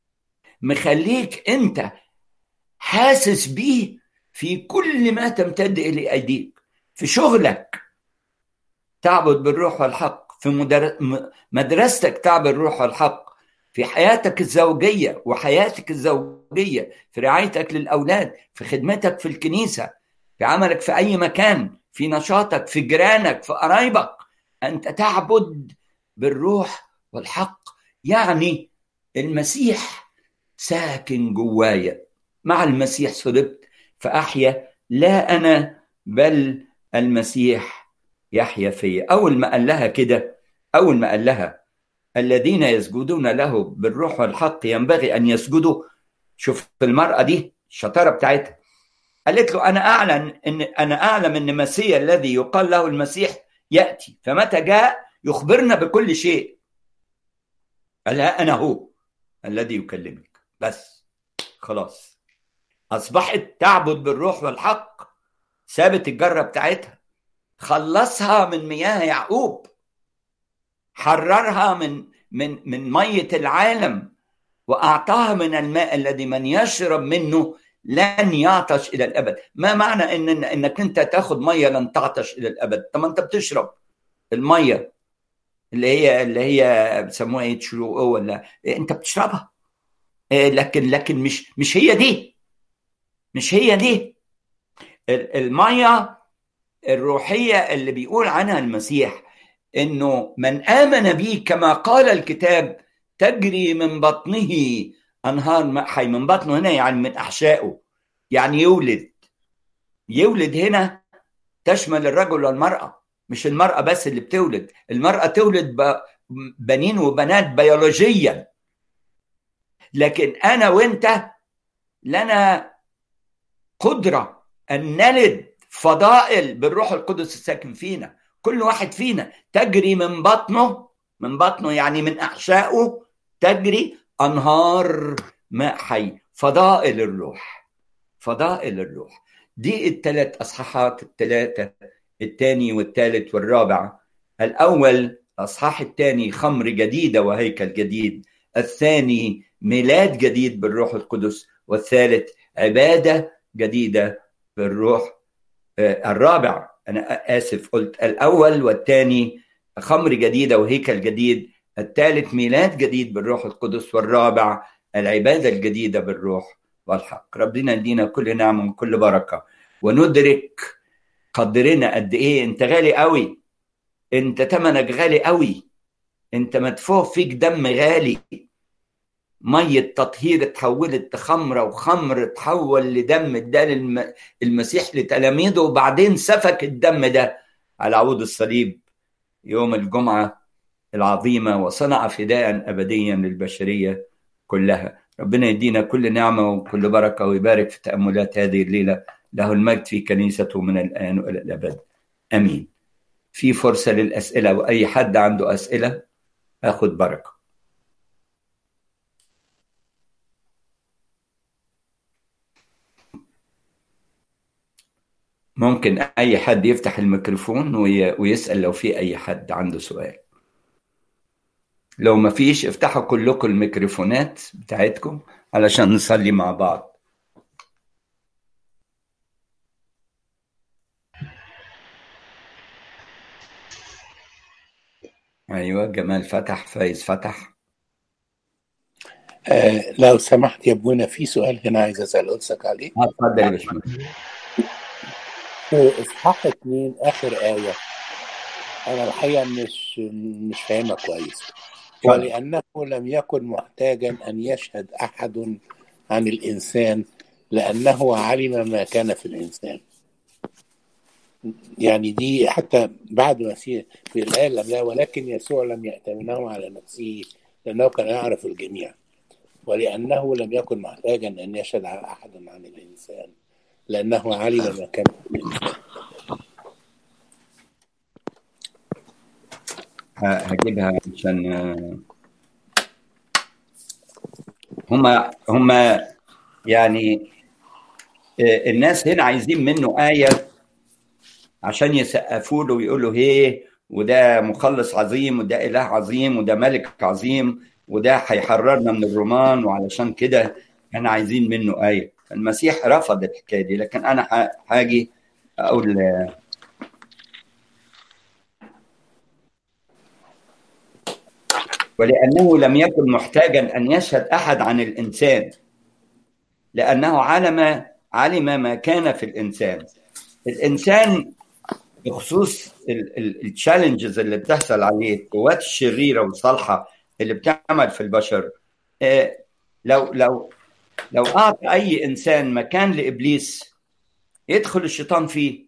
مخليك انت حاسس بيه في كل ما تمتد الى ايديك في شغلك تعبد بالروح والحق في مدر... مدرستك تعبد بالروح والحق في حياتك الزوجية وحياتك الزوجية في رعايتك للأولاد في خدمتك في الكنيسة في عملك في أي مكان في نشاطك في جيرانك في قرايبك أنت تعبد بالروح والحق يعني المسيح ساكن جوايا مع المسيح صلبت فأحيا لا أنا بل المسيح يحيا فيا أول ما قال لها كده أول ما قال لها الذين يسجدون له بالروح والحق ينبغي أن يسجدوا شوف المرأة دي الشطارة بتاعتها قالت له أنا أعلن إن أنا أعلم إن مسيح الذي يقال له المسيح يأتي فمتى جاء يخبرنا بكل شيء قال أنا هو الذي يكلمك بس خلاص أصبحت تعبد بالروح والحق سابت الجرة بتاعتها خلصها من مياه يعقوب حررها من من من ميه العالم واعطاها من الماء الذي من يشرب منه لن يعطش الى الابد ما معنى ان انك انت تاخذ ميه لن تعطش الى الابد طب انت بتشرب الميه اللي هي اللي هي بيسموها ايه تشرو او ولا انت بتشربها لكن لكن مش مش هي دي مش هي دي الميه الروحيه اللي بيقول عنها المسيح انه من امن بي كما قال الكتاب تجري من بطنه انهار ماء حي من بطنه هنا يعني من احشائه يعني يولد يولد هنا تشمل الرجل والمراه مش المراه بس اللي بتولد المراه تولد بنين وبنات بيولوجيا لكن انا وانت لنا قدره ان نلد فضائل بالروح القدس الساكن فينا كل واحد فينا تجري من بطنه من بطنه يعني من احشائه تجري انهار ماء حي فضائل الروح فضائل الروح دي الثلاث اصحاحات الثلاثه الثاني والثالث والرابع الاول الاصحاح الثاني خمر جديده وهيكل جديد الثاني ميلاد جديد بالروح القدس والثالث عباده جديده بالروح الرابع انا اسف قلت الاول والثاني خمر جديده وهيكل جديد الثالث ميلاد جديد بالروح القدس والرابع العباده الجديده بالروح والحق ربنا يدينا كل نعمه وكل بركه وندرك قدرنا قد ايه انت غالي قوي انت ثمنك غالي قوي انت مدفوع فيك دم غالي مية تطهير اتحولت لخمرة وخمر تحول لدم اداه المسيح لتلاميذه وبعدين سفك الدم ده على عود الصليب يوم الجمعة العظيمة وصنع فداء أبديا للبشرية كلها ربنا يدينا كل نعمة وكل بركة ويبارك في تأملات هذه الليلة له المجد في كنيسته من الآن وإلى الأبد أمين في فرصة للأسئلة وأي حد عنده أسئلة أخذ بركة ممكن أي حد يفتح الميكروفون ويسأل لو في أي حد عنده سؤال لو ما فيش افتحوا كلكم الميكروفونات بتاعتكم علشان نصلي مع بعض ايوه جمال فتح فايز فتح
آه لو سمحت يا ابونا في سؤال هنا عايز اسال قدسك عليه
اتفضل يا باشمهندس
في اصحاح اتنين اخر ايه انا الحقيقه مش مش فاهمها كويس ولانه لم يكن محتاجا ان يشهد احد عن الانسان لانه علم ما كان في الانسان يعني دي حتى بعد ما في في الايه اللي قبلها ولكن يسوع لم يأتمنه على نفسه لانه كان يعرف الجميع ولانه لم يكن محتاجا ان يشهد على احد عن الانسان لانه علم ما كان في الانسان
هجيبها عشان هما هما يعني الناس هنا عايزين منه آية عشان يسقفوا له ويقولوا هي وده مخلص عظيم وده إله عظيم وده ملك عظيم وده هيحررنا من الرومان وعلشان كده احنا عايزين منه آية المسيح رفض الحكاية دي لكن أنا هاجي أقول ولأنه لم يكن محتاجا أن يشهد أحد عن الإنسان لأنه علم علم ما كان في الإنسان الإنسان بخصوص التشالنجز اللي بتحصل عليه القوات الشريرة والصالحة اللي بتعمل في البشر لو لو لو أعطى أي إنسان مكان لإبليس يدخل الشيطان فيه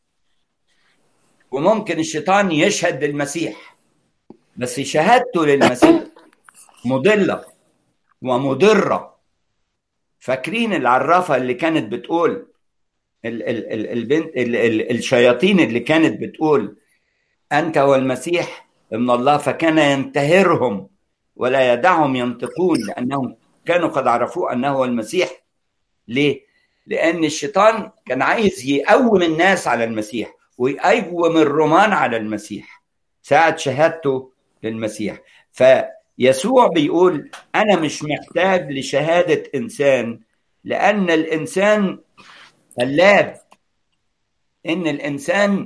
وممكن الشيطان يشهد للمسيح بس شهادته للمسيح مضلة ومضرة فاكرين العرافة اللي كانت بتقول ال ال ال البنت ال ال الشياطين اللي كانت بتقول أنت والمسيح ابن الله فكان ينتهرهم ولا يدعهم ينطقون لأنهم كانوا قد عرفوا أنه هو المسيح ليه؟ لأن الشيطان كان عايز يقوم الناس على المسيح ويقوم الرومان على المسيح ساعة شهادته للمسيح فيسوع بيقول انا مش محتاج لشهاده انسان لان الانسان قلاب ان الانسان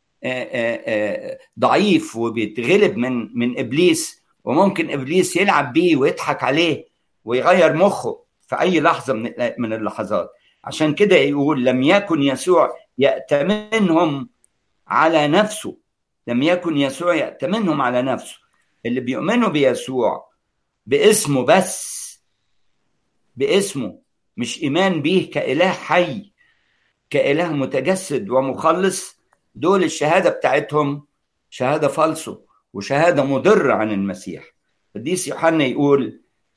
ضعيف وبيتغلب من من ابليس وممكن ابليس يلعب بيه ويضحك عليه ويغير مخه في اي لحظه من من اللحظات عشان كده يقول لم يكن يسوع يأتمنهم على نفسه لم يكن يسوع يأتمنهم على نفسه اللي بيؤمنوا بيسوع باسمه بس باسمه مش إيمان به كإله حي كإله متجسد ومخلص دول الشهادة بتاعتهم شهادة فالصو وشهادة مضرة عن المسيح قديس يوحنا يقول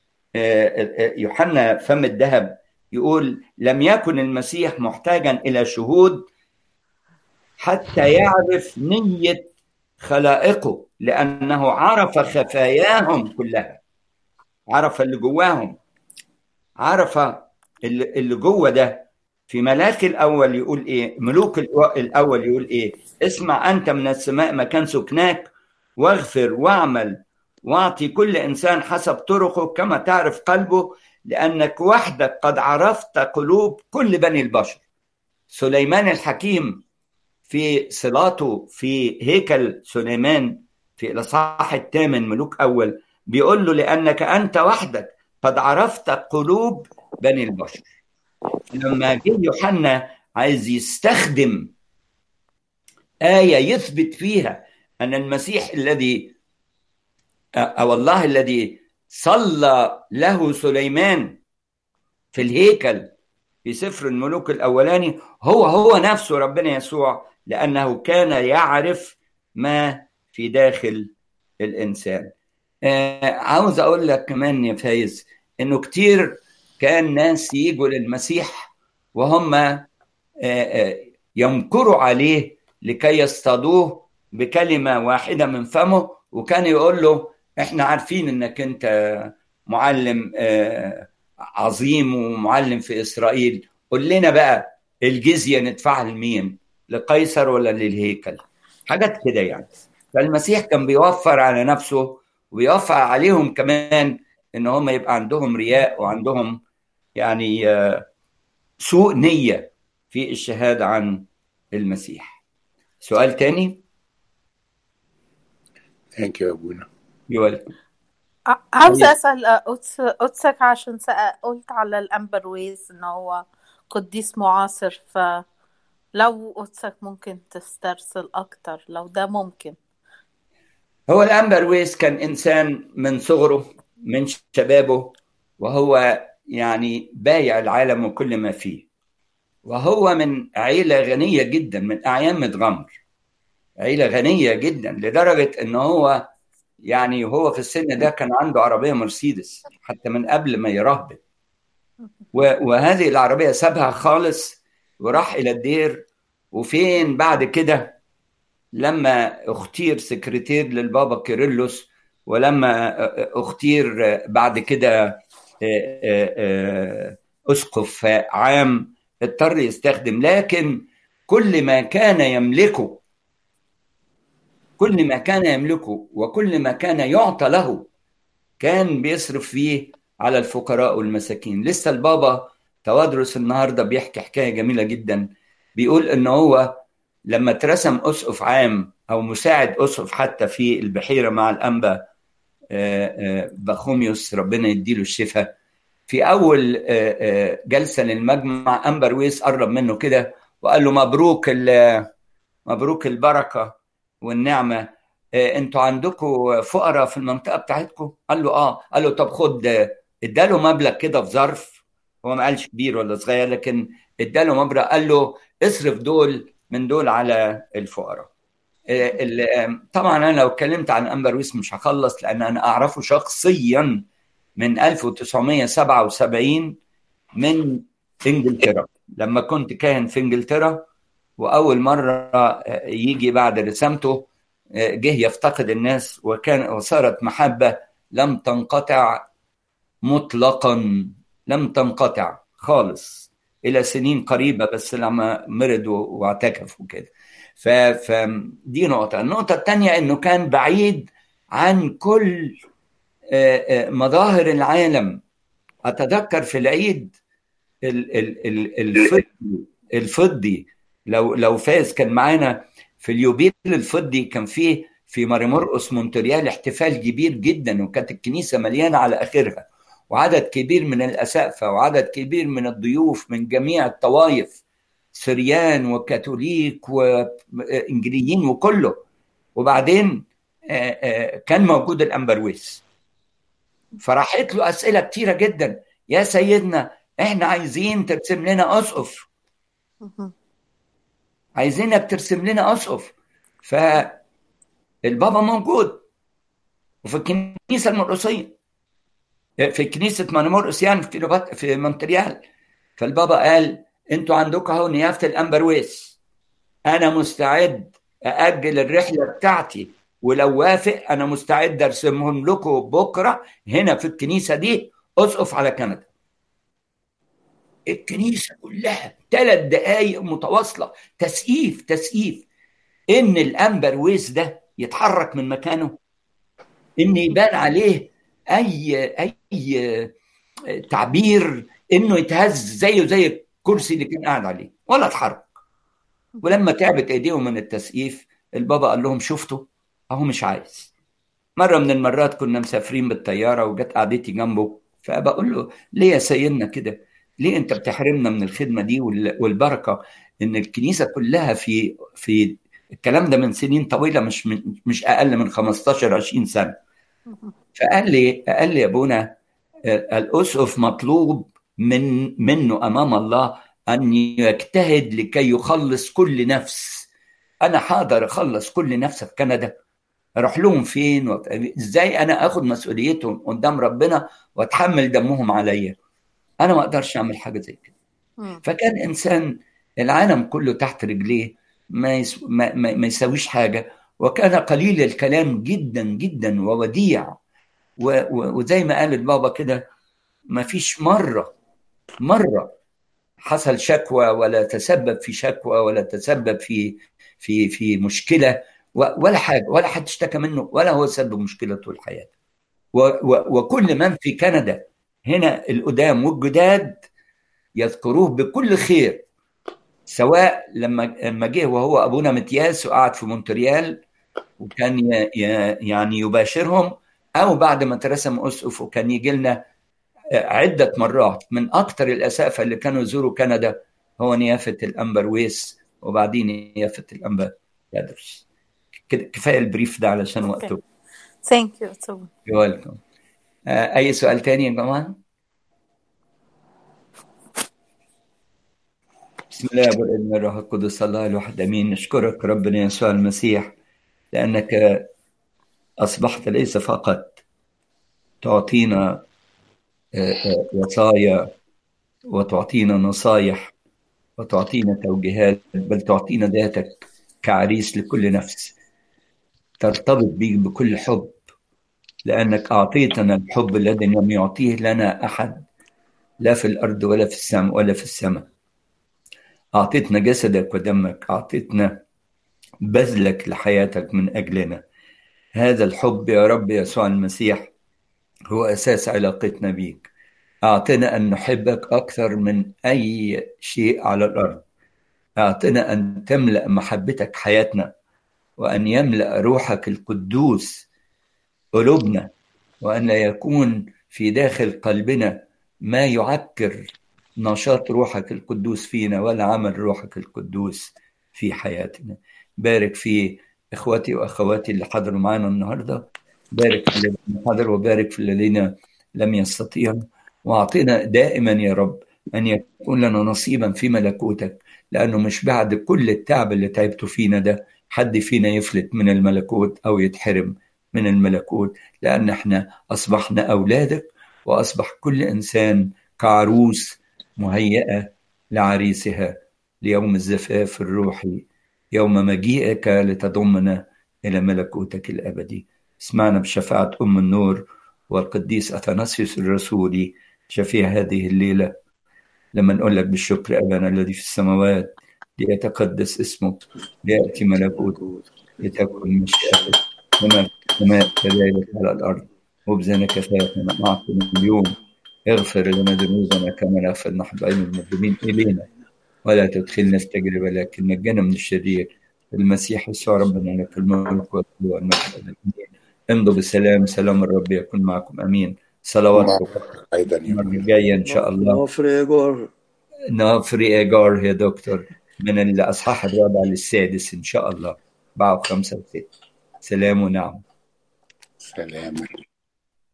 يوحنا فم الذهب يقول لم يكن المسيح محتاجا إلى شهود حتى يعرف نية خلائقه لأنه عرف خفاياهم كلها عرف اللي جواهم عرف اللي جوه ده في ملاك الأول يقول إيه ملوك الأول يقول إيه اسمع أنت من السماء مكان سكناك واغفر واعمل واعطي كل إنسان حسب طرقه كما تعرف قلبه لأنك وحدك قد عرفت قلوب كل بني البشر سليمان الحكيم في صلاته في هيكل سليمان في الإصحاح الثامن ملوك أول بيقول له لأنك أنت وحدك قد عرفت قلوب بني البشر لما جه يوحنا عايز يستخدم آية يثبت فيها أن المسيح الذي أو الله الذي صلى له سليمان في الهيكل في سفر الملوك الأولاني هو هو نفسه ربنا يسوع لأنه كان يعرف ما في داخل الإنسان آه عاوز أقول لك كمان يا فايز إنه كتير كان ناس يجوا للمسيح وهم آه آه يمكروا عليه لكي يصطادوه بكلمة واحدة من فمه وكان يقول له احنا عارفين انك انت معلم عظيم ومعلم في اسرائيل قول لنا بقى الجزيه ندفعها لمين لقيصر ولا للهيكل حاجات كده يعني فالمسيح كان بيوفر على نفسه وبيوفر عليهم كمان ان هم يبقى عندهم رياء وعندهم يعني سوء نيه في الشهاده عن المسيح سؤال تاني
ثانك يو ابونا
يوالكم
عاوزة أسأل قدسك عشان قلت على الأمبر ويز إن هو قديس معاصر فلو قدسك ممكن تسترسل أكتر لو ده ممكن
هو الأمبر ويز كان إنسان من صغره من شبابه وهو يعني بايع العالم وكل ما فيه وهو من عيلة غنية جدا من أعيان متغمر عيلة غنية جدا لدرجة إن هو يعني وهو في السن ده كان عنده عربية مرسيدس حتى من قبل ما يرهبن وهذه العربية سابها خالص وراح إلى الدير وفين بعد كده لما اختير سكرتير للبابا كيرلس ولما اختير بعد كده اسقف عام اضطر يستخدم لكن كل ما كان يملكه كل ما كان يملكه وكل ما كان يعطى له كان بيصرف فيه على الفقراء والمساكين لسه البابا توادرس النهارده بيحكي حكايه جميله جدا بيقول ان هو لما اترسم اسقف عام او مساعد اسقف حتى في البحيره مع الانبا بخوميوس ربنا يديله الشفاء في اول جلسه للمجمع انبر ويس قرب منه كده وقال له مبروك مبروك البركه والنعمه انتوا عندكم فقراء في المنطقه بتاعتكم قال له اه قال له طب خد اداله مبلغ كده في ظرف هو ما قالش كبير ولا صغير لكن اداله مبلغ قال له اصرف دول من دول على الفقراء طبعا انا لو اتكلمت عن امبرويس مش هخلص لان انا اعرفه شخصيا من 1977 من انجلترا لما كنت كاهن في انجلترا واول مره يجي بعد رسامته جه يفتقد الناس وكان وصارت محبه لم تنقطع مطلقا لم تنقطع خالص الى سنين قريبه بس لما مرضوا واعتكفوا كده فدي نقطه النقطه الثانيه انه كان بعيد عن كل مظاهر العالم اتذكر في العيد الفضي الفضي لو لو فاز كان معانا في اليوبيل الفضي كان فيه في ماري مرقس مونتريال احتفال كبير جدا وكانت الكنيسه مليانه على اخرها وعدد كبير من الاسقفه وعدد كبير من الضيوف من جميع الطوائف سريان وكاثوليك وانجليين وكله وبعدين كان موجود الامبرويس فراحت له اسئله كتيره جدا يا سيدنا احنا عايزين ترسم لنا اسقف عايزينك ترسم لنا اسقف فالبابا موجود وفي الكنيسه المرقسيه في كنيسه مانمورقس يعني في كيلوبات في مونتريال فالبابا قال انتوا عندكم اهو نيافه الامبرويس انا مستعد ااجل الرحله بتاعتي ولو وافق انا مستعد ارسمهم لكم بكره هنا في الكنيسه دي اسقف على كندا الكنيسه كلها ثلاث دقائق متواصله تسقيف تسقيف ان الامبر ويس ده يتحرك من مكانه ان يبان عليه اي اي تعبير انه يتهز زيه زي الكرسي اللي كان قاعد عليه ولا اتحرك ولما تعبت ايديهم من التسقيف البابا قال لهم شفتوا اهو مش عايز مره من المرات كنا مسافرين بالطياره وجت قعدتي جنبه فبقول له ليه يا سيدنا كده ليه انت بتحرمنا من الخدمه دي والبركه ان الكنيسه كلها في في الكلام ده من سنين طويله مش من مش اقل من 15 20 سنه فقال لي قال لي يا ابونا الاسقف مطلوب من منه امام الله ان يجتهد لكي يخلص كل نفس انا حاضر اخلص كل نفس في كندا اروح لهم فين و... ازاي انا اخد مسؤوليتهم قدام ربنا واتحمل دمهم عليا انا ما اقدرش اعمل حاجه زي كده فكان انسان العالم كله تحت رجليه ما, يس... ما... ما... ما يساويش حاجه وكان قليل الكلام جدا جدا ووديع و... و... وزي ما قال البابا كده ما فيش مره مره حصل شكوى ولا تسبب في شكوى ولا تسبب في في في مشكله ولا حاجه ولا حد اشتكى منه ولا هو سبب مشكله طول حياته وكل من في كندا هنا القدام والجداد يذكروه بكل خير سواء لما لما جه وهو ابونا متياس وقعد في مونتريال وكان يعني يباشرهم او بعد ما ترسم اسقف وكان يجي لنا عده مرات من اكثر الاسقفه اللي كانوا يزوروا كندا هو نيافه الامبر ويس وبعدين نيافه الامبر يدرس كده كفايه البريف ده علشان وقته
ثانك يو
يو ويلكم اي سؤال تاني يا جماعه بسم الله والابن الروح القدس الله الواحد امين نشكرك ربنا يسوع المسيح لانك اصبحت ليس فقط تعطينا وصايا وتعطينا نصايح وتعطينا توجيهات بل تعطينا ذاتك كعريس لكل نفس ترتبط بيك بكل حب لأنك أعطيتنا الحب الذي لم يعطيه لنا أحد لا في الأرض ولا في السماء ولا في السماء أعطيتنا جسدك ودمك أعطيتنا بذلك لحياتك من أجلنا هذا الحب يا رب يسوع المسيح هو أساس علاقتنا بيك أعطنا أن نحبك أكثر من أي شيء على الأرض أعطنا أن تملأ محبتك حياتنا وأن يملأ روحك القدوس قلوبنا وأن لا يكون في داخل قلبنا ما يعكر نشاط روحك القدوس فينا ولا عمل روحك القدوس في حياتنا بارك في إخوتي وأخواتي اللي حضروا معنا النهاردة بارك في الذين حضروا وبارك في الذين لم يستطيعوا واعطنا دائما يا رب ان يكون لنا نصيبا في ملكوتك لانه مش بعد كل التعب اللي تعبته فينا ده حد فينا يفلت من الملكوت او يتحرم من الملكوت لان احنا اصبحنا اولادك واصبح كل انسان كعروس مهيئه لعريسها ليوم الزفاف الروحي يوم مجيئك لتضمنا الى ملكوتك الابدي اسمعنا بشفاعه ام النور والقديس اثناسيوس الرسولي شفيع هذه الليلة لما نقول لك بالشكر أبانا الذي في السماوات ليتقدس اسمك ليأتي ملكوتك لتكن مشيئتك كما السماء كذلك على الأرض خبزنا كفافنا أعطنا اليوم اغفر لنا ذنوبنا كما نغفر نحن أيضا المذنبين إلينا ولا تدخلنا في تجربة لكن نجنا من الشرير المسيح يسوع ربنا لك الملك والقوة والمجد امضوا بسلام سلام الرب يكون معكم امين صلواتكم
ايضا يا
المره الجايه ان شاء الله
نوفر إيجور
نافري ايجار يا دكتور من الاصحاح الرابع للسادس ان شاء الله بعد خمسه وسته سلام ونعم
سلام